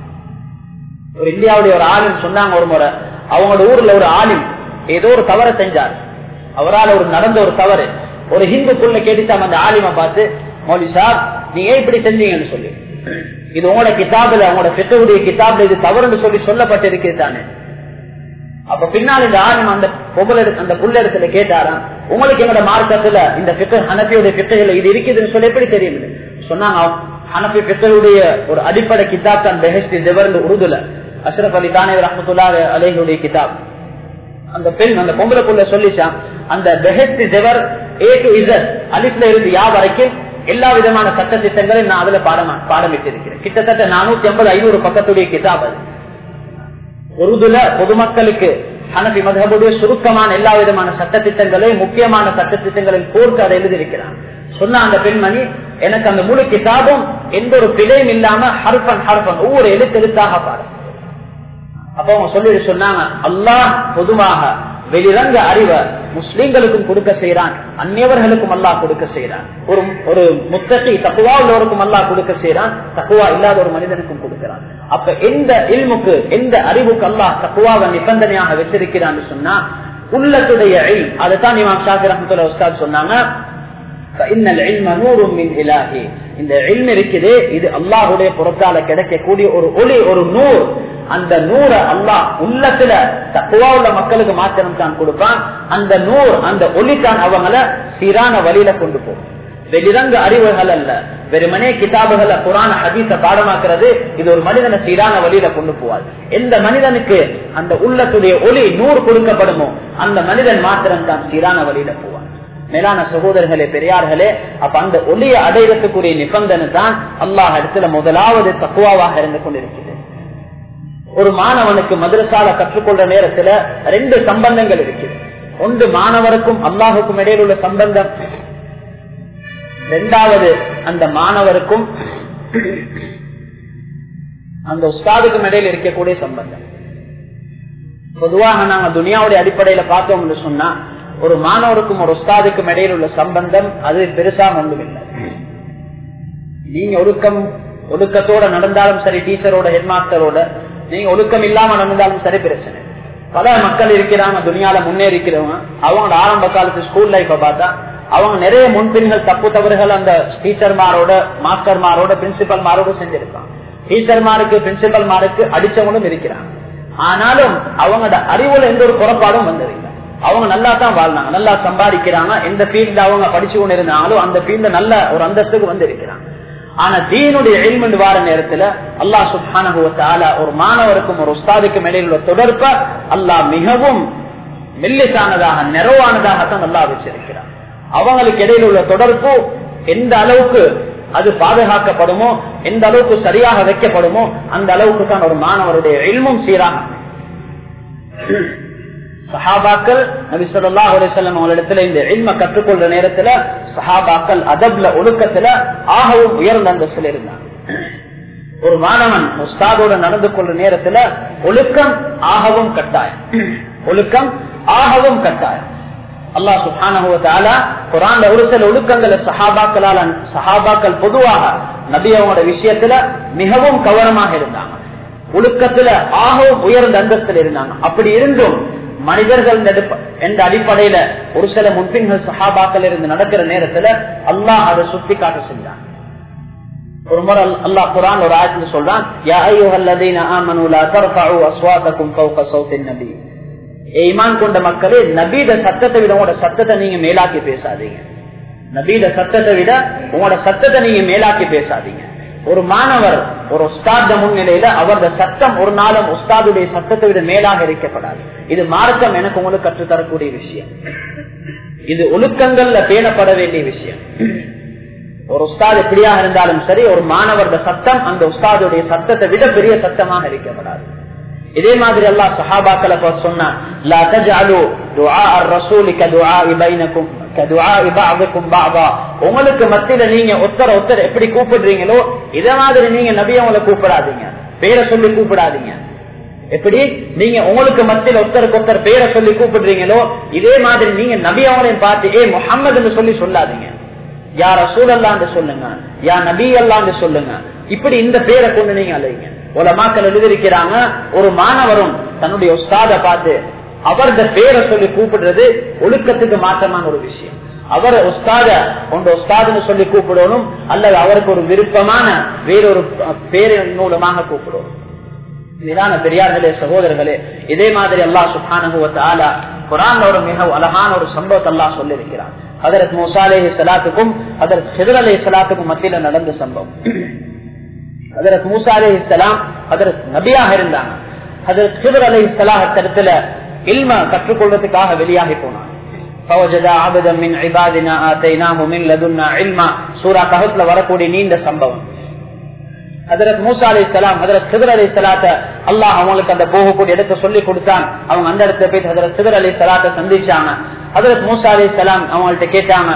ஒரு இந்தியாவுடைய ஒரு ஆலிம் சொன்னாங்க ஒரு முறை அவங்களோட ஊர்ல ஒரு ஆலிம் ஏதோ ஒரு தவறை செஞ்சார் அவரால் ஒரு நடந்த ஒரு தவறு ஒரு ஹிந்துக்குள்ள கேட்டுச்சாம அந்த ஆலிமை பார்த்து மௌலி சார் நீங்க ஏன் இப்படி செஞ்சீங்கன்னு சொல்லி இது உங்களோட கிதாபுல உங்களோட பெற்றவுடைய கிதாபுல இது தவறுன்னு சொல்லி சொல்லப்பட்டிருக்கிறது தானே அப்ப பின்னால் இந்த ஆலிம் அந்த பொம்பளை அந்த புள்ள இடத்துல கேட்டாராம் உங்களுக்கு எங்களோட மார்க்கத்துல இந்த பித்த ஹனபியுடைய பித்தைகள் இது இருக்குதுன்னு சொல்லி எப்படி தெரியும் சொன்னாங்க ஹனபி பித்தருடைய ஒரு அடிப்படை கிதாப் தான் பெஹஸ்டி ஜெவர்ந்து உருதுல அஷ்ரப் அலி தானே ரஹமத்துல்லா அலைகளுடைய கிதாப் அந்த பெண் அந்த பொம்பளை புள்ள சொல்லிச்சான் அந்த Bahishti Zewar A to Z அலிப்ல இருந்து யா வரைக்கும் எல்லா விதமான சட்ட திட்டங்களையும் நான் அதுல பாடம் பாடமிட்டிருக்கிறேன் கிட்டத்தட்ட நானூத்தி ஐம்பது ஐநூறு பக்கத்துடைய கிதாப் அது உருதுல பொதுமக்களுக்கு ஹனபி மதபுடைய சுருக்கமான எல்லா விதமான சட்ட திட்டங்களையும் முக்கியமான சட்ட திட்டங்களையும் கோர்த்து அதை எழுதியிருக்கிறான் சொன்ன அந்த பெண்மணி எனக்கு அந்த முழு கிதாபும் எந்த ஒரு பிழையும் இல்லாம ஹர்பன் ஹர்பன் ஒவ்வொரு எழுத்து எழுத்தாக பாடும் அப்ப அவங்க சொல்லி சொன்னாங்க அல்லாஹ் பொதுவாக வெளிரங்க அறிவை முஸ்லிம்களுக்கும் கொடுக்க செய்யறான் அந்நியவர்களுக்கும் அல்லாஹ் கொடுக்க செய்யறான் ஒரு ஒரு முத்தகி தக்குவா உள்ளவருக்கும் அல்லாஹ் கொடுக்க செய்யறான் தக்குவா இல்லாத ஒரு மனிதனுக்கும் கொடுக்கிறான் அப்ப எந்த இல்முக்கு எந்த அறிவுக்கு அல்லாஹ் தக்குவாவை நிபந்தனையாக வச்சிருக்கிறான்னு சொன்னா உள்ளத்துடைய அதைத்தான் இமாம் ஷாஃபி ரஹமத்துல உஸ்தாத் சொன்னாங்க இந்த இருக்குது இது அல்லாஹுடைய புறத்தால கிடைக்கக்கூடிய ஒரு ஒளி ஒரு நூறு அந்த நூறை அல்லாஹ் உள்ளத்துல தக்குவா உள்ள மக்களுக்கு மாத்திரம் தான் கொடுப்பான் அந்த நூறு அந்த ஒளி தான் அவங்கள சீரான வழியில கொண்டு போகும் வெளிரங்க அறிவுகள் அல்ல வெறுமனே கிதாபுகளை புராண ஹதீச பாடமாக்குறது இது ஒரு மனிதனை சீரான வழியில கொண்டு போவார் எந்த மனிதனுக்கு அந்த உள்ளத்துடைய ஒளி நூறு கொடுக்கப்படுமோ அந்த மனிதன் மாத்திரம் தான் சீரான வழியில போவார் மேலான சகோதரர்களே பெரியார்களே அப்ப அந்த ஒளியை அடையறதுக்குரிய நிபந்தனை தான் அல்லாஹ் இடத்துல முதலாவது தக்குவாவாக இருந்து கொண்டிருக்கிறது ஒரு மாணவனுக்கு மதுரசால கற்றுக்கொள்ற நேரத்துல ரெண்டு சம்பந்தங்கள் இருக்குது ஒன்று மாணவருக்கும் அல்லாஹுக்கும் இடையில் உள்ள சம்பந்தம் இரண்டாவது அந்த மாணவருக்கும் அந்த உஸ்தாதுக்கும் இடையில் இருக்கக்கூடிய சம்பந்தம் பொதுவாக நாங்க துனியாவுடைய அடிப்படையில பார்த்தோம்னு சொன்னா ஒரு மாணவருக்கும் ஒரு உஸ்தாதுக்கும் இடையில் உள்ள சம்பந்தம் அது பெருசா ஒன்றுமில்லை நீங்க ஒழுக்கம் ஒழுக்கத்தோட நடந்தாலும் சரி டீச்சரோட ஹெட்மாஸ்டரோட நீங்க ஒழுக்கம் இல்லாம நடந்தாலும் சரி பிரச்சனை பல மக்கள் இருக்கிறாங்க துணியால முன்னேறிக்கிறவங்க அவங்களோட ஆரம்ப காலத்து ஸ்கூல் லைஃப பார்த்தா அவங்க நிறைய முன்பின்கள் தப்பு தவறுகள் அந்த டீச்சர்மாரோட மாஸ்டர்மாரோட பிரின்சிபல்மாரோட செஞ்சிருப்பாங்க டீச்சர்மாருக்கு பிரின்சிபல்மாருக்கு அடிச்சவங்களும் இருக்கிறாங்க ஆனாலும் அவங்களோட அறிவுல எந்த ஒரு குறைபாடும் வந்ததில்லை அவங்க நல்லா தான் வாழ்ந்தாங்க நல்லா சம்பாதிக்கிறாங்க எந்த ஃபீல்ட்ல அவங்க படிச்சு கொண்டு இருந்தாலும் அந்த ஃபீல்ட்ல நல்ல ஒரு அந்தஸ்துக்கு வந்து இருக்கிறாங்க ஆனா தீனுடைய எல்மெண்ட் வார நேரத்துல அல்லா சுபானுவத்தால ஒரு மாணவருக்கும் ஒரு உஸ்தாதுக்கும் இடையில் உள்ள தொடர்ப அல்லாஹ் மிகவும் மெல்லிசானதாக நிறைவானதாகத்தான் நல்லா வச்சிருக்கிறார் அவங்களுக்கு இடையில் உள்ள தொடர்பு எந்த அளவுக்கு அது பாதுகாக்கப்படுமோ எந்த அளவுக்கு சரியாக வைக்கப்படுமோ அந்த அளவுக்கு தான் ஒரு மாணவருடைய எல்மும் சீராக சஹாபாக்கள் நபி சொல்லா அலிசல்லம் அவங்களிடத்துல இந்த எல்ம கற்றுக்கொள்ற நேரத்துல சஹாபாக்கள் அதப்ல ஒழுக்கத்துல ஆகவும் உயர்ந்த அந்தஸ்தில் இருந்தாங்க ஒரு மாணவன் உஸ்தாதோட நடந்து கொள்ற நேரத்துல ஒழுக்கம் ஆகவும் கட்டாயம் ஒழுக்கம் ஆகவும் கட்டாயம் அல்லாஹ் சுபானுவத்தால குரான்ல ஒரு சில ஒழுக்கங்களை சஹாபாக்களால சஹாபாக்கள் பொதுவாக நபி அவங்களோட விஷயத்துல மிகவும் கவனமாக இருந்தாங்க ஒழுக்கத்துல ஆகவும் உயர்ந்த அந்தஸ்தில் இருந்தாங்க அப்படி இருந்தும் மனிதர்கள் என்ற அடிப்படையில ஒரு சில முன்பின்கள் சஹாபாக்கள் இருந்து நடக்கிற நேரத்துல அல்லாஹ் அதை சுட்டி காட்ட செஞ்சான் ஒரு முறை அல்லாஹ் குரான் ஒரு ஆயத்துல சொல்றான் யா ஐயுஹல்லதீன ஆமனு லா தர்ஃபஉ அஸ்வாதக்கும் ஃபௌக ஸௌத்தின் நபி ஈமான் கொண்ட மக்களே நபீட சத்தத்தை விட உங்களோட சத்தத்தை நீங்க மேலாக்கி பேசாதீங்க நபீட சத்தத்தை விட உங்களோட சத்தத்தை நீங்க மேலாக்கி பேசாதீங்க ஒரு மாணவர் ஒரு உஸ்தாத முன்னிலையில அவரது சத்தம் ஒரு நாளும் உஸ்தாதுடைய சத்தத்தை விட மேலாக இருக்கப்படாது இது மார்க்கம் எனக்கு உங்களுக்கு கற்றுத்தரக்கூடிய விஷயம் இது ஒழுக்கங்கள்ல பேணப்பட வேண்டிய விஷயம் ஒரு உஸ்தாத் எப்படியாக இருந்தாலும் சரி ஒரு மாணவருடைய சத்தம் அந்த உஸ்தாதுடைய சத்தத்தை விட பெரிய சத்தமாக இருக்கப்படாது இதே மாதிரி அல்லாஹ் சஹாபாக்களை சொன்னான் லா தஜஅலு துஆ الرسول كدعاء بينكم كدعاء بعضكم بعضا உங்களுக்கு மத்தியில நீங்க ஒத்தர ஒத்தர் எப்படி கூப்பிடுறீங்களோ இதே மாதிரி நீங்க நபி அவங்களை கூப்பிடாதீங்க பேரை சொல்லி கூப்பிடாதீங்க எப்படி நீங்க உங்களுக்கு மத்தியில் ஒருத்தருக்கு ஒருத்தர் பேரை சொல்லி கூப்பிடுறீங்களோ இதே மாதிரி நீங்க நபி அவங்களையும் பார்த்து ஏ முகம்மது சொல்லி சொல்லாதீங்க யா ரசூல் அல்லான்னு சொல்லுங்க யா நபி அல்லான்னு சொல்லுங்க இப்படி இந்த பேரை கொண்டு நீங்க அழைங்க உலமாக்கள் எழுதியிருக்கிறாங்க ஒரு மாணவரும் தன்னுடைய உஸ்தாத பார்த்து அவரது பேரை சொல்லி கூப்பிடுறது ஒழுக்கத்துக்கு மாற்றமான ஒரு விஷயம் அவர் உஸ்தாத உங்க உஸ்தாதுன்னு சொல்லி கூப்பிடணும் அல்லது அவருக்கு ஒரு விருப்பமான வேறொரு பேரின் மூலமாக கூப்பிடணும் இதான பெரியார்களே சகோதரர்களே இதே மாதிரி அல்லா சுஹானுவத்தால குரான் ஒரு மிக அழகான ஒரு சம்பவத்தை அல்லா சொல்லியிருக்கிறார் அதற்கு மூசாலே சலாத்துக்கும் அதற்கு ஹிதர் அலே சலாத்துக்கும் மத்தியில நடந்த சம்பவம் அதற்கு மூசா அலே இஸ்லாம் அதற்கு நபியாக இருந்தாங்க அதற்கு ஹிதர் அலே இஸ்லாத்திடத்துல இல்ம கற்றுக்கொள்வதற்காக வெளியாகி போனாங்க வரக்கூடிய நீண்ட சம்பவம் ஹதரத் மூசா அலி இஸ்லாம் ஹதரத் சிதர் அலி சலாத்த அல்லாஹ் அவங்களுக்கு அந்த போகக்கூடிய இடத்த சொல்லி கொடுத்தான் அவங்க அந்த இடத்துல போயிட்டு ஹதரத் சிதர் அலி சலாத்த சந்திச்சாங்க ஹதரத் மூசா அலி சலாம் அவங்கள்ட்ட கேட்டாங்க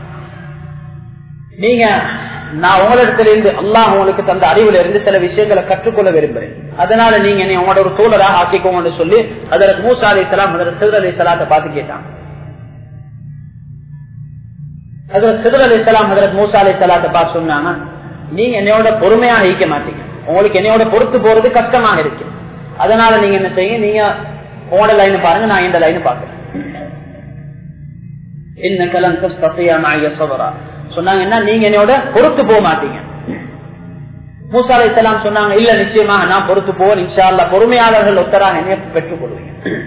நீங்க நான் உங்களிடத்துல இருந்து அல்லாஹ் உங்களுக்கு தந்த அறிவுல இருந்து சில விஷயங்களை கற்றுக்கொள்ள விரும்புறேன் அதனால நீங்க நீ உங்களோட ஒரு தோழராக ஆக்கிக்கோங்கன்னு சொல்லி ஹதரத் மூசா அலி சலாம் ஹதரத் சிதர் அலி சலாத்த பார்த்து கேட்டாங்க ஹதரத் சிதர் அலி சலாம் ஹதரத் மூசா அலி சலாத்த பார்த்து சொன்னாங்க நீங்க என்னையோட பொறுமையாக ஈக்க மாட்டீங்க உங்களுக்கு என்னையோட பொறுத்து போறது கஷ்டமாக இருக்கு அதனால நீங்க என்ன செய்யுங்க நீங்க உங்களோட லைன் பாருங்க நான் இந்த லைன் பாக்குறேன் என்ன கலன் சபரா சொன்னாங்கன்னா நீங்க என்னோட பொறுத்து போக மாட்டீங்க மூசா அலை இஸ்லாம் சொன்னாங்க இல்ல நிச்சயமாக நான் பொறுத்து போவேன் இன்ஷா அல்லா பொறுமையாளர்கள் ஒத்தராக என்னைய பெற்றுக் கொள்வீங்க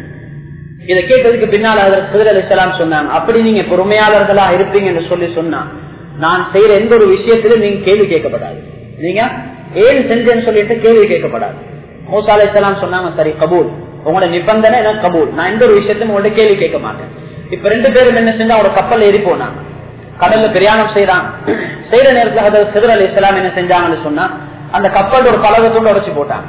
இதை கேட்டதுக்கு பின்னால் குதிரை அலி இஸ்லாம் சொன்னாங்க அப்படி நீங்க பொறுமையாளர்களா இருப்பீங்கன்னு சொல்லி சொன்னா நான் செய்யற எந்த ஒரு விஷயத்திலும் நீங்க கேள்வி கேட்கப்படாது நீங்க ஏன் செஞ்சேன்னு சொல்லிட்டு கேள்வி கேட்கப்படாது மூசா அலை இஸ்லாம் சொன்னாங்க சரி கபூல் உங்களோட நிபந்தனை எனக்கு கபூல் நான் எந்த ஒரு விஷயத்தையும் உங்கள்ட்ட கேள்வி கேட்க மாட்டேன் இப்ப ரெண்டு பேரும் என்ன செஞ்சா அவரோட கப்பல் ஏறி போனாங்க கடல்ல பிரயாணம் செய்யறாங்க செய்யற நேரத்துல அதை சிதர் அலி இஸ்லாம் என்ன செஞ்சாங்கன்னு சொன்னா அந்த கப்பல் ஒரு பலகை துண்டு உடச்சு போட்டாங்க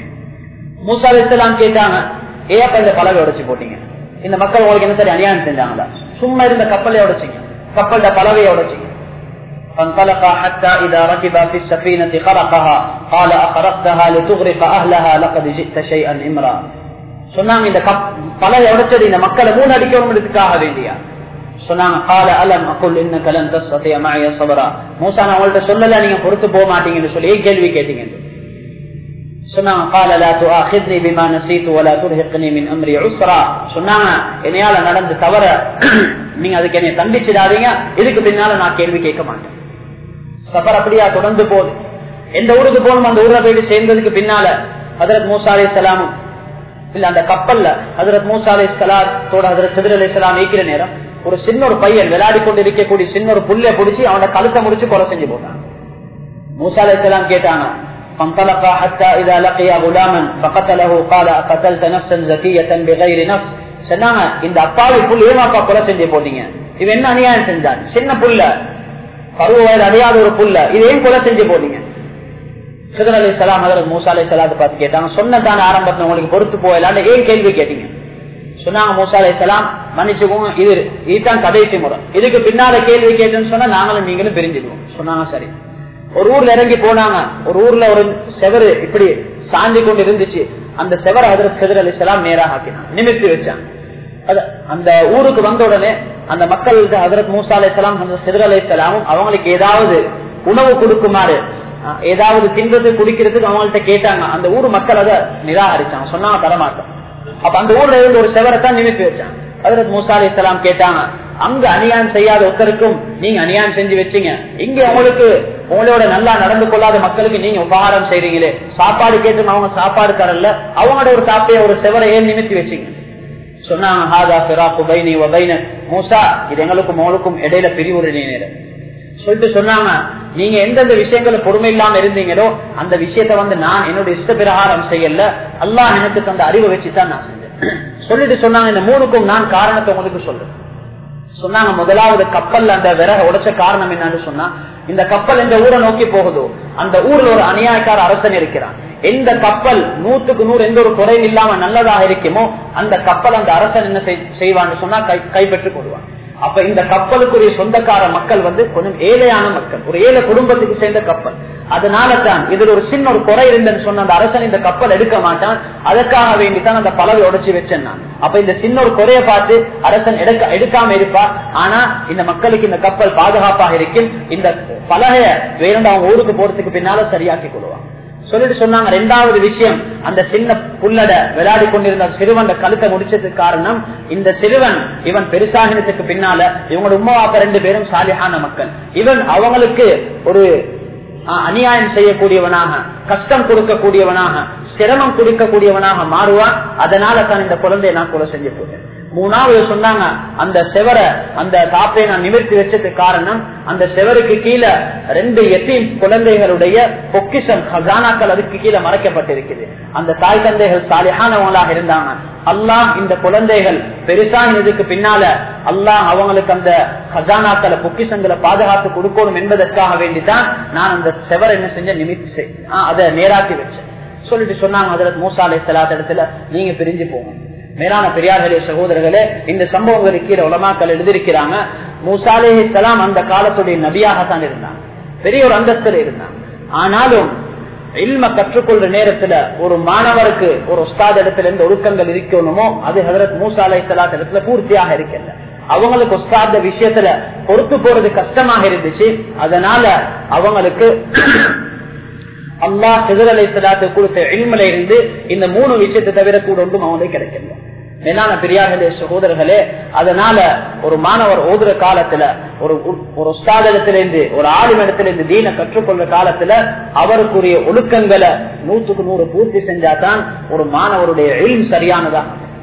மூசா அலி இஸ்லாம் கேட்டாங்க ஏப்ப இந்த பலகை உடச்சு போட்டீங்க இந்த மக்கள் உங்களுக்கு என்ன சரி அநியாயம் செஞ்சாங்களா சும்மா இருந்த கப்பலை உடைச்சிங்க கப்பல்ட பலவையை உடைச்சிங்க فانطلقا حتى إذا ركبا في السفينة خرقها قال أخرقتها لتغرق أهلها لقد جئت شيئا إمرا சொன்னாங்க இந்த பலவை உடைச்சது இந்த மக்களை மூணு அடிக்கணுங்கிறதுக்காக வேண்டியா சொன்னாங்க கால அலம் அக்குல் இன்ன கலன் தஸ்தய மாய சபரா மூசா நான் உங்கள்ட்ட சொல்லல நீங்க பொறுத்து போக மாட்டீங்கன்னு சொல்லி ஏன் கேள்வி கேட்டீங்க சொன்னாங்க கால லா துஆஹித்னி பிமா நஸீது வலா துர்ஹிக்னி மின் அம்ரி உஸ்ரா சொன்னாங்க என்னையால நடந்து தவற நீங்க அதுக்கு என்னை தண்டிச்சிடாதீங்க இதுக்கு பின்னால நான் கேள்வி கேட்க மாட்டேன் சஃபர் அப்படியா தொடர்ந்து போகுது எந்த ஊருக்கு போகணும் அந்த ஊர்ல போயிட்டு சேர்ந்ததுக்கு பின்னால ஹதரத் மூசா அலி சலாமும் இல்ல அந்த கப்பல்ல ஹதரத் மூசா அலி சலாத்தோட ஹதரத் சிதர் அலி சலாம் நீக்கிற நேரம் ஒரு சின்ன ஒரு பையன் விளையாடி கொண்டு இருக்கக்கூடிய சின்ன ஒரு புல்லை பிடிச்சி அவனோட கழுத்தை முடிச்சு கொலை செஞ்சு போட்டான் மூசா அலி சலாம் கேட்டாங்க فانطلقا حتى إذا لقي غلاما فقتله قال قتلت نفسا زكية بغير نفس சொன்னாங்க இந்த அப்பாவி புல் ஏமாப்பா கொலை செஞ்சு போட்டீங்க இவன் என்ன அநியாயம் செஞ்சான் சின்ன புல்ல பருவ வயது அடையாத ஒரு புல்ல இது ஏன் கொலை செஞ்சு போட்டீங்க சிதர் அலி சலாம் அதற்கு மூசா அலி சலாத்து பார்த்து கேட்டாங்க சொன்னதான ஆரம்பத்தில் உங்களுக்கு பொறுத்து போயலான்னு ஏன் கேள்வி கேட்டீங்க சொன்னாங்க மூசா அலி சலாம் மன்னிச்சுக்கோங்க இது இதுதான் கடைசி முறை இதுக்கு பின்னால கேள்வி கேட்டுன்னு சொன்னா நாங்களும் நீங்களும் பிரிஞ்சிடுவோம் சொன்னாங்க சரி ஒரு ஊர்ல இறங்கி போனாங்க ஒரு ஊர்ல ஒரு செவரு இப்படி சாஞ்சி கொண்டு இருந்துச்சு அந்த செவரை அதற்கு செதர் அலி சலாம் நேராக ஆக்கினாங்க நிமித்தி வச்சாங்க அந்த ஊருக்கு வந்த உடனே அந்த மக்களுக்கு ஹசரத் மூசா அலை சலாம் செதர் அலை சலாமும் அவங்களுக்கு ஏதாவது உணவு கொடுக்குமாறு ஏதாவது தின்றது குடிக்கிறதுக்கு அவங்கள்ட்ட கேட்டாங்க அந்த ஊர் மக்கள் அதை நிராகரிச்சாங்க சொன்னாங்க தரமாட்டோம் அப்ப அந்த ஊர்ல இருந்து ஒரு செவரைத்தான் நிமித்தி வச்சாங்க ஹசரத் மூசா அலி சலாம் கேட்டாங்க அங்க அநியாயம் செய்யாத ஒருத்தருக்கும் நீங்க அநியாயம் செஞ்சு வச்சீங்க இங்க உங்களுக்கு உங்களோட நல்லா நடந்து கொள்ளாத மக்களுக்கு நீங்க உபகாரம் செய்றீங்களே சாப்பாடு கேட்டு அவங்க சாப்பாடு தரல அவங்களோட ஒரு சாப்பைய ஒரு செவரை ஏன் நிமித்தி வச்சீங்க சொன்னாங்க ஹாதா பிராக்கு பைனி வபைன மூசா இது எங்களுக்கும் உங்களுக்கும் இடையில பிரிவுரை நேரம் சொல்லிட்டு சொன்னாங்க நீங்க எந்தெந்த விஷயங்களை பொறுமை இல்லாம இருந்தீங்களோ அந்த விஷயத்த வந்து நான் என்னோட இஷ்ட பிரகாரம் செய்யல அல்லாஹ் எனக்கு தந்த அறிவை வச்சுதான் நான் செஞ்சேன் சொல்லிட்டு சொன்னாங்க இந்த மூணுக்கும் நான் காரணத்தை உங்களுக்கு சொல்றேன் சொன்னாங்க முதலாவது கப்பல் அந்த விறக உடைச்ச காரணம் என்னன்னு சொன்னா இந்த கப்பல் இந்த ஊரை நோக்கி போகுதோ அந்த ஊர்ல ஒரு அநியாயக்கார அரசன் இருக்கிறான் எந்த கப்பல் நூத்துக்கு நூறு எந்த ஒரு குறையும் இல்லாம நல்லதாக இருக்குமோ அந்த கப்பல் அந்த அரசன் என்ன செய்வான்னு சொன்னா கை கைப்பற்றி கொள்வான் அப்ப இந்த கப்பலுக்குரிய சொந்தக்கார மக்கள் வந்து கொஞ்சம் ஏழையான மக்கள் ஒரு ஏழை குடும்பத்துக்கு சேர்ந்த கப்பல் அதனால தான் இதுல ஒரு சின்ன ஒரு குறை இருந்தேன்னு சொன்ன அந்த அரசன் இந்த கப்பல் எடுக்க மாட்டான் அதற்காக வேண்டித்தான் அந்த பலவை உடைச்சு வச்சேன் நான் அப்ப இந்த சின்ன ஒரு குறைய பார்த்து அரசன் எடுக்க எடுக்காம இருப்பா ஆனா இந்த மக்களுக்கு இந்த கப்பல் பாதுகாப்பாக இருக்கும் இந்த பலகைய வேறண்டு அவங்க ஊருக்கு போறதுக்கு பின்னால சரியாக்கி கொள்வாங்க சொல்லிட்டு சொன்னாங்க ரெண்டாவது விஷயம் அந்த சின்ன புல்லட விளையாடி கொண்டிருந்த சிறுவன் கழுத்தை முடிச்சதுக்கு காரணம் இந்த சிறுவன் இவன் பெருசாகினத்துக்கு பின்னால இவங்களோட உமா அப்ப ரெண்டு பேரும் சாலியான மக்கள் இவன் அவங்களுக்கு ஒரு அநியாயம் செய்யக்கூடியவனாக கஷ்டம் கொடுக்கக்கூடியவனாக சிரமம் கொடுக்கக்கூடியவனாக மாறுவான் அதனால தான் இந்த குழந்தையை நான் கொலை செஞ்சு போட்டேன் மூணாவது சொன்னாங்க அந்த செவரை அந்த காப்பை நான் நிமிர்த்தி வச்சதுக்கு காரணம் அந்த செவருக்கு கீழே ரெண்டு எத்தீம் குழந்தைகளுடைய பொக்கிஷம் ஹசானாக்கள் அதுக்கு கீழே மறைக்கப்பட்டிருக்குது அந்த தாய் தந்தைகள் சாலியானவங்களாக இருந்தாங்க அல்லாஹ் இந்த குழந்தைகள் பெருசாகினதுக்கு பின்னால அல்லாஹ் அவங்களுக்கு அந்த ஹசானாக்களை பொக்கிஷங்களை பாதுகாத்து கொடுக்கணும் என்பதற்காக வேண்டிதான் நான் அந்த செவரை என்ன செஞ்ச நிமித்தி அதை நேராக்கி வச்சேன் சொல்லிட்டு சொன்னாங்க அதில் மூசா அலை செலாத்த இடத்துல நீங்க பிரிஞ்சு போகணும் மேலான பெரியார்களே சகோதரர்களே இந்த சம்பவங்களுக்கு கீழே உலமாக்கள் எழுதியிருக்கிறாங்க மூசாலே சலாம் அந்த காலத்துடைய நபியாகத்தான் இருந்தாங்க பெரிய ஒரு அந்தஸ்தில் இருந்தாங்க ஆனாலும் இல்ம கற்றுக்கொள்ற நேரத்துல ஒரு மாணவருக்கு ஒரு உஸ்தாத் இடத்துல எந்த ஒழுக்கங்கள் இருக்கணுமோ அது ஹதரத் மூசா அலை சலாத் இடத்துல பூர்த்தியாக இருக்கல அவங்களுக்கு உஸ்தாத விஷயத்துல பொறுத்து போறது கஷ்டமாக இருந்துச்சு அதனால அவங்களுக்கு அல்லா சிதறலை சலாத்து கொடுத்த இல்மல இருந்து இந்த மூணு விஷயத்தை தவிர கூட ஒன்றும் அவங்களுக்கு கிடைக்கல மேலான பெரியார்களே சகோதரர்களே அதனால ஒரு மாணவர் ஓதுற காலத்துல ஒரு ஒரு உஸ்தாதத்திலிருந்து ஒரு ஆளுமிடத்திலிருந்து தீன கற்றுக்கொள்ற காலத்துல அவருக்குரிய ஒழுக்கங்களை நூற்றுக்கு நூறு பூர்த்தி செஞ்சாதான் ஒரு மாணவருடைய எழில் சரியானதா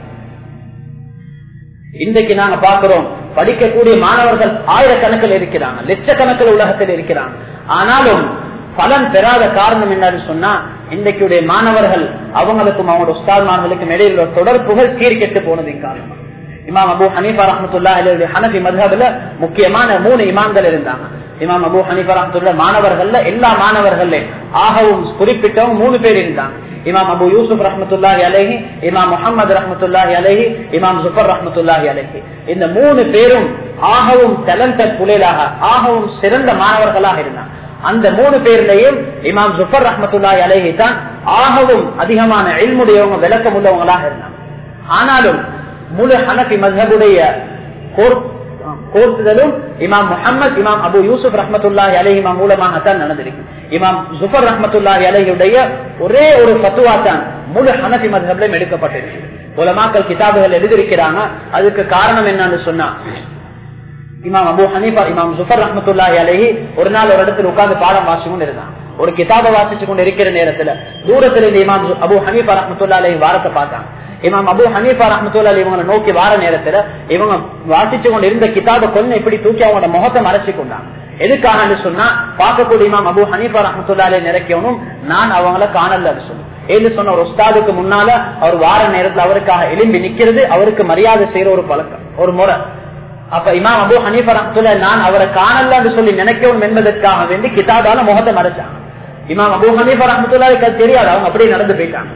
இன்றைக்கு நாங்க பாக்குறோம் படிக்கக்கூடிய மாணவர்கள் ஆயிரக்கணக்கில் இருக்கிறாங்க லட்சக்கணக்கில் உலகத்தில் இருக்கிறாங்க ஆனாலும் பலன் பெறாத காரணம் என்னன்னு சொன்னா இன்றைக்குடைய மாணவர்கள் அவங்களுக்கும் அவங்களோட உஸ்தாத்மார்களுக்கும் இடையில் உள்ள தொடர்புகள் கீழ்கெட்டு போனதின் காரணம் இமாம் அபு ஹனீஃபா ரஹமத்துல்லா ஹனபி மதுஹபில் முக்கியமான மூணு இமாம்கள் இருந்தாங்க இமாம் அபு ஹனீஃபா ரஹமத்துல்லா மாணவர்கள்ல எல்லா மாணவர்கள்ல ஆகவும் குறிப்பிட்டவங்க மூணு பேர் இருந்தாங்க இமாம் அபு யூசுப் ரஹமத்துல்லாஹி அலஹி இமாம் முகமது ரஹமத்துல்லாஹி அலஹி இமாம் ஜுஃபர் ரஹமத்துல்லாஹி அலஹி இந்த மூணு பேரும் ஆகவும் டேலண்டட் புலையிலாக ஆகவும் சிறந்த மாணவர்களாக இருந்தாங்க அந்த மூணு பேர்லயும் இமாம் ஜுஃபர் ரஹமத்துல்லாய் அலேஹி தான் ஆகவும் அதிகமான எல்முடையவங்க விளக்கம் உள்ளவங்களாக இருந்தாங்க ஆனாலும் முழு ஹனபி மதுடைய கோர்த்துதலும் இமாம் முகமது இமாம் அபு யூசுப் ரஹமத்துல்லாஹி அலேஹிமா மூலமாகத்தான் நடந்திருக்கு இமாம் ஜுஃபர் ரஹமத்துல்லாஹி அலேஹியுடைய ஒரே ஒரு பத்துவா தான் முழு ஹனபி மதுஹப்லையும் எடுக்கப்பட்டிருக்கு உலமாக்கள் கிதாபுகள் எழுதியிருக்கிறாங்க அதுக்கு காரணம் என்னன்னு சொன்னா இமாம் அபு ஹனீஃபா இமாம் ஜுஃபர் ரஹமத்துல்லா அலஹி ஒரு நாள் ஒரு இடத்துல உட்கார்ந்து பாடம் வாசி கொண்டு இருந்தான் ஒரு கிதாபை வாசிச்சு கொண்டு இருக்கிற நேரத்துல தூரத்துல இந்த இமாம் அபு ஹனீஃபா ரஹமத்துல்லா அலஹி வாரத்தை பார்த்தாங்க இமாம் அபு ஹனீஃபா ரஹமத்துல்லா அலி இவங்களை நோக்கி வார நேரத்துல இவங்க வாசிச்சு கொண்டு இருந்த கிதாபை கொஞ்சம் இப்படி தூக்கி அவங்களோட முகத்தை மறைச்சு கொண்டாங்க எதுக்காக சொன்னா பார்க்கக்கூடிய இமாம் அபு ஹனீஃபா ரஹமத்துல்லா அலி நிறைக்கணும் நான் அவங்கள காணல சொன்னேன் ஏன்னு சொன்ன ஒரு உஸ்தாதுக்கு முன்னால அவர் வார நேரத்துல அவருக்காக எலும்பி நிக்கிறது அவருக்கு மரியாதை செய்யற ஒரு பழக்கம் ஒரு முறை அப்ப இமாம் அபு ஹனீஃபா ரஹ்மத்துல்லா நான் அவரை காணல என்று சொல்லி நினைக்கவும் என்பதற்காக வேண்டி கிதாபால முகத்தை மறைச்சாங்க இமாம் அபு ஹனீஃபா ரஹ்மத்துல்லா தெரியாது அவங்க அப்படியே நடந்து போயிட்டாங்க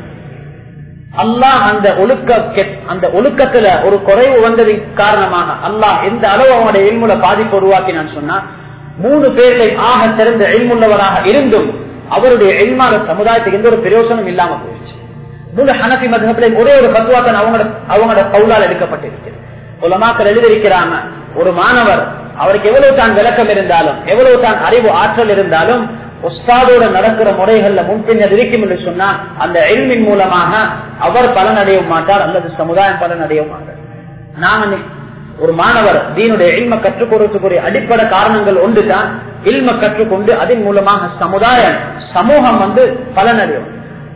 அல்லாஹ் அந்த ஒழுக்க அந்த ஒழுக்கத்துல ஒரு குறைவு வந்ததின் காரணமாக அல்லாஹ் எந்த அளவு அவனுடைய எல்முல பாதிப்பு உருவாக்கினான்னு சொன்னா மூணு பேர்களை ஆக சிறந்த எல்முள்ளவராக இருந்தும் அவருடைய எல்மான சமுதாயத்துக்கு எந்த ஒரு பிரயோசனம் இல்லாம போயிடுச்சு முழு ஹனபி மதகத்திலே ஒரே ஒரு பத்துவாக்கன் அவங்களோட அவங்களோட கவுலால் எடுக்கப்பட்டிருக்கிறது உலமாக்கள் எழுதியிருக்கிறாங்க ஒரு மாணவர் அவருக்கு எவ்வளவு தான் விளக்கம் இருந்தாலும் எவ்வளவு தான் அறிவு ஆற்றல் இருந்தாலும் உஸ்தாதோட நடக்கிற முறைகள்ல முன்பின்னர் இருக்கும் என்று சொன்னா அந்த எல்மின் மூலமாக அவர் பலன் அடைய மாட்டார் அல்லது சமுதாயம் பலன் அடைய மாட்டார் நாங்க ஒரு மாணவர் தீனுடைய இல்ம கற்றுக் கொடுக்கக்கூடிய அடிப்படை காரணங்கள் ஒன்றுதான் இல்ம கற்றுக்கொண்டு அதன் மூலமாக சமுதாயம் சமூகம் வந்து பலன் அடையும்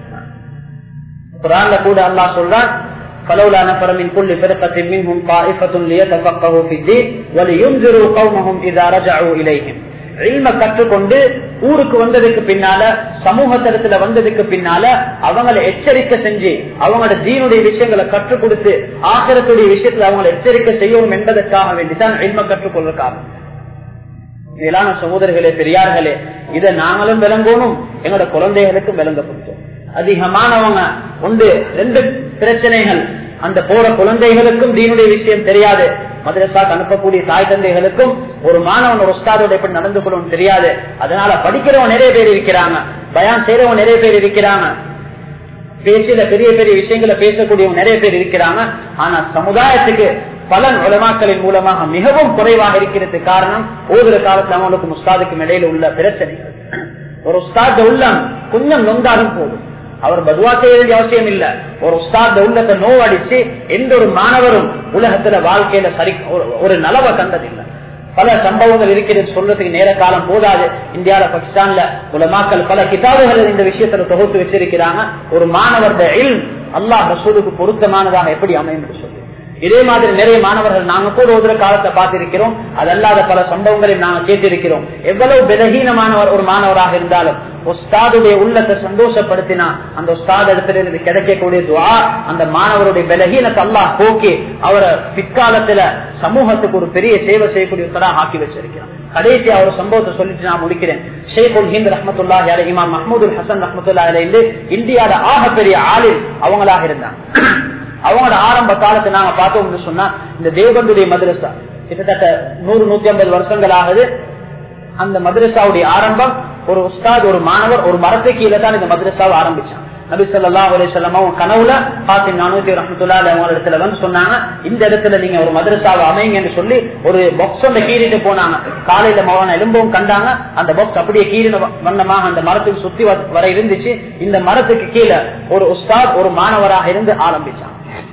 குரான்ல கூட அல்லாஹ் சொல்றான் فلولا نفر من كل فرقة منهم طائفة ليتفقهوا في الدين ولينذروا قومهم إذا رجعوا إليهم இல்ம கற்றுக்கொண்டு ஊருக்கு வந்ததுக்கு பின்னால சமூகத்திடத்துல வந்ததுக்கு பின்னால அவங்களை எச்சரிக்கை செஞ்சு அவங்களோட தீனுடைய விஷயங்களை கற்றுக் கொடுத்து ஆசிரத்துடைய விஷயத்துல அவங்களை எச்சரிக்கை செய்யணும் என்பதற்காக வேண்டிதான் இல்ம கற்றுக்கொள்வதற்காக மேலான சகோதரர்களே பெரியார்களே இதை நாங்களும் விளங்கணும் எங்களோட குழந்தைகளுக்கும் விளங்கப்படுத்தோம் அதிகமானவங்க உண்டு ரெண்டு பிரச்சனைகள் அந்த போற குழந்தைகளுக்கும் தீனுடைய விஷயம் தெரியாது மதரசாக்கு அனுப்பக்கூடிய தாய் தந்தைகளுக்கும் ஒரு மாணவன் ஒரு உஸ்தாதோட எப்படி நடந்து கொள்ளணும் தெரியாது அதனால படிக்கிறவங்க நிறைய பேர் இருக்கிறாங்க பயான் செய்யறவங்க நிறைய பேர் இருக்கிறாங்க பேச்சில பெரிய பெரிய விஷயங்களை பேசக்கூடியவங்க நிறைய பேர் இருக்கிறாங்க ஆனா சமுதாயத்துக்கு பலன் உலமாக்களின் மூலமாக மிகவும் குறைவாக இருக்கிறது காரணம் ஒவ்வொரு காலத்துல அவங்களுக்கும் உஸ்தாதுக்கும் இடையில உள்ள பிரச்சனைகள் ஒரு உஸ்தாத உள்ளம் கொஞ்சம் நொந்தாலும் போதும் அவர் பதுவா செய்ய வேண்டிய அவசியம் இல்ல ஒரு உஸ்தாத உள்ளத்தை நோவடிச்சு எந்த ஒரு மாணவரும் உலகத்துல வாழ்க்கையில சரி ஒரு நலவை கண்டதில்லை பல சம்பவங்கள் இருக்கிறது சொல்றதுக்கு நேர காலம் போதாது இந்தியாவில பாகிஸ்தான்ல உலமாக்கள் பல கிதாபுகள் இந்த விஷயத்துல தொகுத்து வச்சிருக்கிறாங்க ஒரு மாணவருடைய இல் அல்லாஹ் ரசூலுக்கு பொருத்தமானதாக எப்படி அமையும் என்று சொல்லி இதே மாதிரி நிறைய மாணவர்கள் நாங்க கூட ஒரு காலத்தை பார்த்திருக்கிறோம் அதல்லாத பல சம்பவங்களையும் நாங்க கேட்டிருக்கிறோம் எவ்வளவு பலகீனமானவர் ஒரு மாணவராக இருந்தாலும் உஸ்தாதுடைய உள்ளத்தை சந்தோஷப்படுத்தினா அந்த உஸ்தாத் இடத்துல இருந்து கிடைக்கக்கூடிய துவா அந்த மாணவருடைய பலகீனத்தை அல்லாஹ் போக்கி அவரை பிற்காலத்துல சமூகத்துக்கு ஒரு பெரிய சேவை செய்யக்கூடியவராக ஆக்கி வச்சிருக்கிறான் கடைசி அவர் சம்பவத்தை சொல்லிட்டு நான் முடிக்கிறேன் ஷேகுல் ஹிந்த் ரஹமத்துல்லா யார இமாம் மஹமூதுல் ஹசன் ரஹமத்துல்லா இருந்து இந்தியாவோட ஆகப்பெரிய ஆளில் அவங்களாக இருந்தாங்க அவங்களோட ஆரம்ப காலத்தை நாங்க பார்த்தோம்னு சொன்னா இந்த தேவபந்துடைய மதரசா கிட்டத்தட்ட நூறு நூத்தி ஐம்பது வருஷங்கள் ஆகுது அந்த மதரசாவுடைய ஆரம்பம் ஒரு உஸ்தாத் ஒரு மாணவர் ஒரு மரத்தை கீழே தான் இந்த மதரசாவை ஆரம்பிச்சான் நபி சொல்லா அலிசல்லாம் அவங்க கனவுல பாசிம் நானூத்தி ரஹமத்துல்லா அவங்க இடத்துல வந்து சொன்னாங்க இந்த இடத்துல நீங்க ஒரு மதரசாவை அமைங்கன்னு சொல்லி ஒரு பாக்ஸ் ஒன்றை கீறிட்டு போனாங்க காலையில மகன எலும்பவும் கண்டாங்க அந்த பாக்ஸ் அப்படியே கீறின வண்ணமாக அந்த மரத்துக்கு சுத்தி வர இருந்துச்சு இந்த மரத்துக்கு கீழே ஒரு உஸ்தாத் ஒரு மாணவராக இருந்து ஆரம்பிச்சாங்க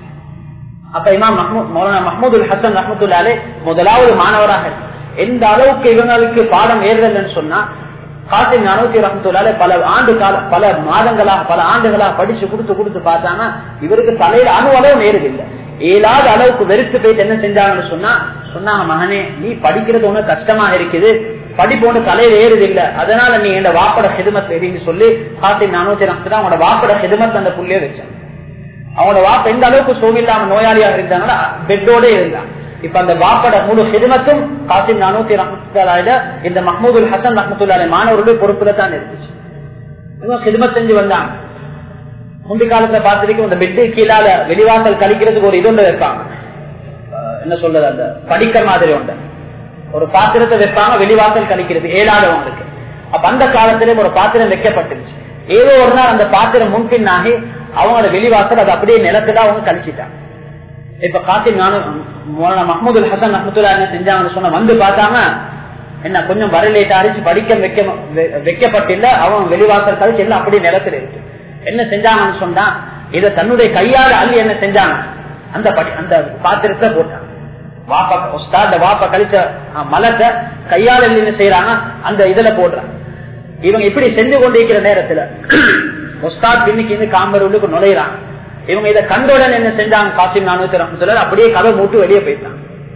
அப்ப இமாம் மௌலானா மஹமூதுல் ஹசன் ரஹமத்துல்லாலே முதலாவது மாணவராக எந்த அளவுக்கு இவங்களுக்கு பாடம் ஏறுதல்னு சொன்னா காசிம் நானூத்தி ரஹமத்துல்லாலே பல ஆண்டு கால பல மாதங்களாக பல ஆண்டுகளாக படிச்சு கொடுத்து கொடுத்து பார்த்தாங்க இவருக்கு தலையில அணு அளவு நேருதில்லை ஏழாவது அளவுக்கு வெறுத்து போயிட்டு என்ன செஞ்சாங்கன்னு சொன்னா சொன்னாங்க மகனே நீ படிக்கிறது ஒண்ணு கஷ்டமாக இருக்குது படிப்போன்னு தலையில ஏறுது இல்ல அதனால நீ என் வாப்பட ஹெதுமத் எரின்னு சொல்லி காசிம் நானூத்தி ரஹமத்துல்லா அவங்களோட வாப்பட ஹெதுமத் அந்த புள்ளியே வச்சாங்க அவங்களோட வாப்ப எந்த அளவுக்கு சோவில்லாம நோயாளியாக இருந்தாங்கன்னா பெட்டோட இருந்தாங்க இப்ப அந்த வாப்பட முழு ஹிதமத்தும் காசிம் நானூத்தி ரஹமத்துல்லாட இந்த மஹமூதுல் ஹசன் ரஹமத்துல்லாட மாணவர்களுடைய பொறுப்புல தான் இருந்துச்சு இவங்க ஹிதமத் செஞ்சு வந்தாங்க முந்தி காலத்துல பார்த்துருக்கு இந்த பெட்டு கீழால வெளிவாசல் கழிக்கிறதுக்கு ஒரு இது ஒன்று வைப்பாங்க என்ன சொல்றது அந்த படிக்க மாதிரி ஒன்று ஒரு பாத்திரத்தை வைப்பாங்க வெளிவாசல் கழிக்கிறது ஏழாதவங்களுக்கு அப்ப அந்த காலத்திலே ஒரு பாத்திரம் வைக்கப்பட்டுருச்சு ஏதோ ஒரு நாள் அந்த பாத்திரம் முன்பின்னாகி அவங்களோட வெளிவாசல் அது அப்படியே நிலத்துல அவங்க கழிச்சிட்டாங்க இப்ப காத்தின் நானும் மஹமூதுல் ஹசன் அஹமத்துல்லா என்ன செஞ்சாங்கன்னு சொன்ன வந்து பார்த்தாங்க என்ன கொஞ்சம் வரலேட்டா அரிச்சு படிக்க வைக்க வைக்கப்பட்டில்ல அவன் வெளிவாசல் கழிச்சு எல்லாம் அப்படியே நிலத்துல இருக்கு என்ன செஞ்சாங்கன்னு சொன்னா இத தன்னுடைய கையால அள்ளி என்ன செஞ்சாங்க அந்த படி அந்த பாத்திரத்தை போட்டாங்க வாப்பா உஸ்தாத வாப்பா கழிச்ச மலத்தை கையால என்ன செய்யறாங்க அந்த இதுல போடுறாங்க இவங்க இப்படி செஞ்சு கொண்டிருக்கிற நேரத்துல உஸ்தாத் பின்னுக்கு இருந்து காம்பரூலுக்கு நுழையிறாங்க இவங்க இதை கண்டவுடன் என்ன செஞ்சாங்க காசிம் நானூத்தி ரஹமத்துல அப்படியே கதை மூட்டு வெளியே போயிட்டாங்க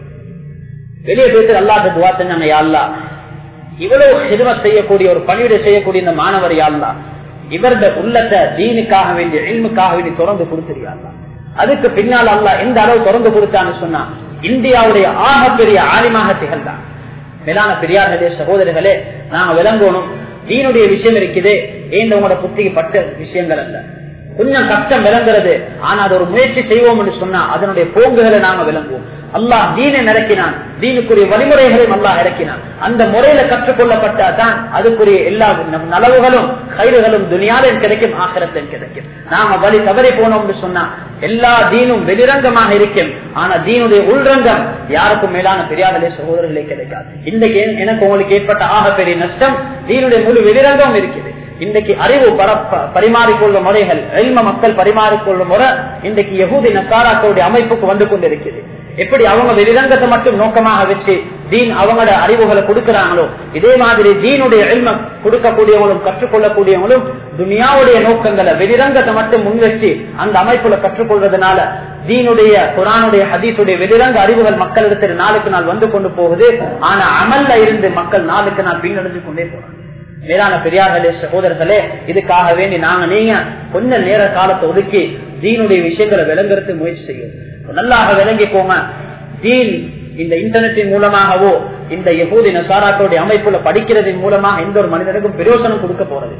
வெளியே போயிட்டு அல்லாட்ட துவா செஞ்சாங்க யாழ்லா இவ்வளவு ஹிதமத் செய்யக்கூடிய ஒரு பணிவிடை செய்யக்கூடிய இந்த மாணவர் யாழ்லா இவருடைய உள்ளத்தை தீனுக்காக வேண்டிய இல்முக்காக வேண்டி திறந்து கொடுத்துருக்காங்க அதுக்கு பின்னால் அல்லா எந்த அளவு திறந்து கொடுத்தான்னு சொன்னா இந்தியாவுடைய ஆகப்பெரிய ஆலிமாக திகழ்ந்தான் மேலான பெரியார்களே சகோதரர்களே நாங்க விளங்கணும் தீனுடைய விஷயம் இருக்குதே ஏன் உங்களோட புத்திக்கு பட்ட விஷயங்கள் அல்ல கொஞ்சம் கஷ்டம் விளங்குறது ஆனா அது ஒரு முயற்சி செய்வோம் என்று சொன்னா அதனுடைய போங்குகளை நாங்க விளங்குவோம் அல்லாஹ் தீனை நிறக்கினான் தீனுக்குரிய வழிமுறைகளையும் அல்லாஹ் இறக்கினான் அந்த முறையில கற்றுக்கொள்ளப்பட்டாதான் அதுக்குரிய எல்லா நலவுகளும் கயிறுகளும் துணியாலும் கிடைக்கும் ஆக்கிரத்திலும் கிடைக்கும் நாம வழி தவறி போனோம்னு சொன்னா எல்லா தீனும் வெளிரங்கமாக இருக்கும் ஆனா தீனுடைய உள்ரங்கம் யாருக்கும் மேலான பெரியாதலே சகோதரர்களே கிடைக்காது இன்றைக்கு எனக்கு உங்களுக்கு ஏற்பட்ட ஆக பெரிய நஷ்டம் தீனுடைய முழு வெளிரங்கம் இருக்குது இன்றைக்கு அறிவு பரிமாறிக்கொள்ளும் முறைகள் எல்ம மக்கள் பரிமாறிக்கொள்ளும் முறை இன்றைக்கு யகுதி நசாராக்களுடைய அமைப்புக்கு வந்து கொண்டிருக்கிறது எப்படி அவங்க வெளிரங்கத்தை மட்டும் நோக்கமாக வச்சு தீன் அவங்களோட அறிவுகளை கொடுக்கிறாங்களோ இதே மாதிரி தீனுடைய எல்ம கொடுக்கக்கூடியவங்களும் கற்றுக்கொள்ளக்கூடியவங்களும் துனியாவுடைய நோக்கங்களை வெளிரங்கத்தை மட்டும் முன் வச்சு அந்த அமைப்புல கற்றுக்கொள்றதுனால தீனுடைய குரானுடைய ஹதீஸுடைய வெளிரங்க அறிவுகள் மக்களிடத்தில் நாளுக்கு நாள் வந்து கொண்டு போகுது ஆனா அமல்ல இருந்து மக்கள் நாளுக்கு நாள் பின்னடைஞ்சு கொண்டே போறாங்க மேலான பெரியார்களே சகோதரர்களே இதுக்காக வேண்டி நாங்க நீங்க கொஞ்ச நேர காலத்தை ஒதுக்கி தீனுடைய விஷயங்களை விளங்குறதுக்கு முயற்சி செய்யும் நல்லாக விளங்கிக்கோங்க தீன் இந்த இன்டர்நெட்டின் மூலமாகவோ இந்த யகூதி நசாராக்களுடைய அமைப்புல படிக்கிறதின் மூலமாக எந்த ஒரு மனிதனுக்கும் பிரயோசனம் கொடுக்க போறது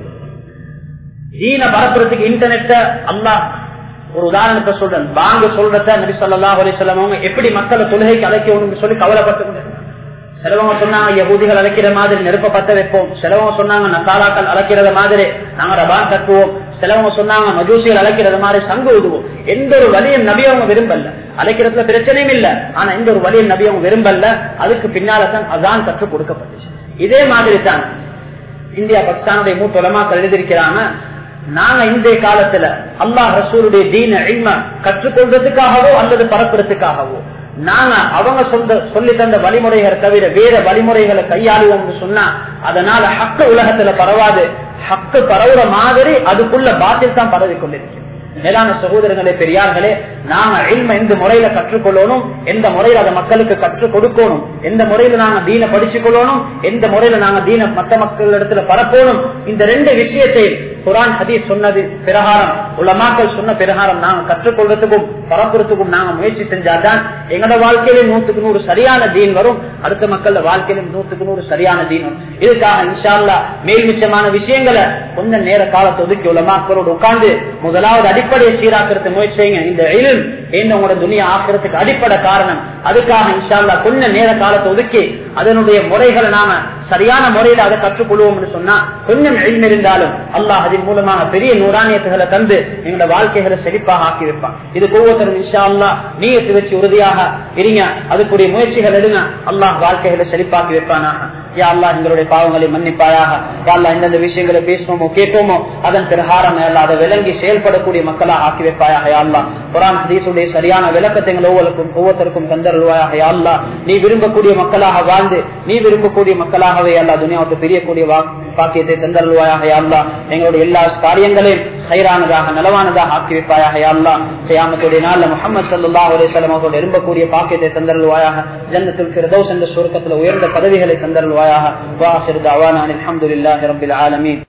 தீன பரப்புறதுக்கு இன்டர்நெட்ட அல்லாஹ் ஒரு உதாரணத்தை சொல்றேன் வாங்க சொல்றத நபி சொல்லா அலிசல்லவங்க எப்படி மக்களை தொழுகைக்கு அழைக்கணும்னு சொல்லி கவலைப்பட்டு சிலவங்க சொன்னாங்க யகூதிகள் அழைக்கிற மாதிரி நெருப்ப பத்த வைப்போம் சிலவங்க சொன்னாங்க நசாராக்கள் அழைக்கிறத மாதிரி நாங்க ரபான் கட்டுவோம் சிலவங்க சொன்னாங்க மஜூசிகள் அழைக்கிறது மாதிரி சங்கு விடுவோம் எந்த ஒரு வழியும் நபி அவங்க விரும்பல அழைக்கிறதுல பிரச்சனையும் இல்ல ஆனா எந்த ஒரு வழியும் நபி அவங்க விரும்பல அதுக்கு பின்னால்தான் அதான் கற்றுக் கொடுக்கப்பட்டுச்சு இதே மாதிரி தான் இந்தியா பாகிஸ்தானுடைய மூத்த உலமாக்கள் எழுதியிருக்கிறாங்க நாங்க இன்றைய காலத்துல அல்லாஹ் ரசூருடைய தீன இல்ம கற்றுக்கொள்றதுக்காகவோ அல்லது பரப்புறதுக்காகவோ நாங்க அவங்க சொந்த சொல்லி தந்த வழிமுறைகளை தவிர வேற வழிமுறைகளை கையாளுவோம்னு சொன்னா அதனால ஹக்க உலகத்துல பரவாது ஹக்கு பரவுற மாதிரி அதுக்குள்ள பாத்தில் தான் பரவி கொண்டிருக்கு மேலான சகோதரர்களே பெரியார்களே நாங்க இல்ம எந்த முறையில கற்றுக்கொள்ளணும் எந்த முறையில அதை மக்களுக்கு கற்றுக் கொடுக்கணும் எந்த முறையில நாங்க தீன படிச்சு கொள்ளணும் எந்த முறையில நாங்க தீன மத்த மக்கள் இடத்துல பரப்பணும் இந்த ரெண்டு விஷயத்தை குரான் ஹதீஸ் சொன்னது பிரகாரம் உலமாக்கள் சொன்ன பிரகாரம் நாங்க கற்றுக்கொள்றதுக்கும் பரப்புறதுக்கும் நாங்க முயற்சி செஞ்சாதான் எங்களோட வாழ்க்கையில நூத்துக்கு நூறு சரியான தீன் வரும் அடுத்த மக்கள் வாழ்க்கையிலும் நூத்துக்கு நூறு சரியான தீன் வரும் இதுக்காக இன்ஷால்லா மேல் மிச்சமான விஷயங்களை கொஞ்ச நேர காலத்தை ஒதுக்கி உலமாக்களோடு உட்கார்ந்து முதலாவது அடிப்படையை சீராக்கிறதுக்கு முயற்சி செய்யுங்க இந்த எழில் என்ன உங்களோட துணியா ஆக்கிறதுக்கு அடிப்படை காரணம் அதுக்காக இன்ஷால்லா கொஞ்ச நேர காலத்தை ஒதுக்கி அதனுடைய முறைகளை நாம சரியான முறையில அதை கற்றுக்கொள்வோம்னு சொன்னா கொஞ்சம் எளிமை இருந்தாலும் அல்லாஹ் அதன் மூலமாக பெரிய நூறானியத்துகளை தந்து எங்களோட வாழ்க்கைகளை செழிப்பாக ஆக்கி வைப்பான் இது ஒவ்வொருத்தரும் இன்ஷா அல்லா நீயத்து வச்சு உறுதியாக இருங்க அதுக்குரிய முயற்சிகள் எடுங்க அல்லாஹ் வாழ்க்கைகளை செழிப்பாக்கி வைப்பானாக யா அல்லா எங்களுடைய பாவங்களை மன்னிப்பாயாக யாழ்லா எந்தெந்த விஷயங்களை பேசுவோமோ கேட்போமோ அதன் பிரகாரம் அதை விளங்கி செயல்படக்கூடிய மக்களாக ஆக்கி வைப்பாயாக யாழ்லா குரான் ஹதீசுடைய சரியான விளக்கத்தை எங்கள் ஒவ்வொருக்கும் ஒவ்வொருத்தருக்கும் தந்தருவாயாக யாழ்லா நீ விரும்பக்கூடிய மக்களாக வாழ்ந்து நீ விரும்பக்கூடிய மக்களாகவே அல்லா துணியாவுக்கு பிரியக்கூடிய பாக்கியத்தை தந்தருவாயாக யாழ்லா எங்களுடைய எல்லா காரியங்களையும் சைரானதாக நலவானதாக ஆக்கி வைப்பாயாக யாழ்லா செய்யாமத்துடைய நாள்ல முகமது சல்லா அலிசல்லாம் அவர்கள் விரும்பக்கூடிய பாக்கியத்தை தந்தருவாயாக ஜன்னத்தில் பிரதோஸ் என்ற சுருக்கத்தில் உயர்ந்த பதவிகளை தந்தருவாயாக வாசிர் தாவான அலமதுல்லாஹி ரபில் ஆலமீன்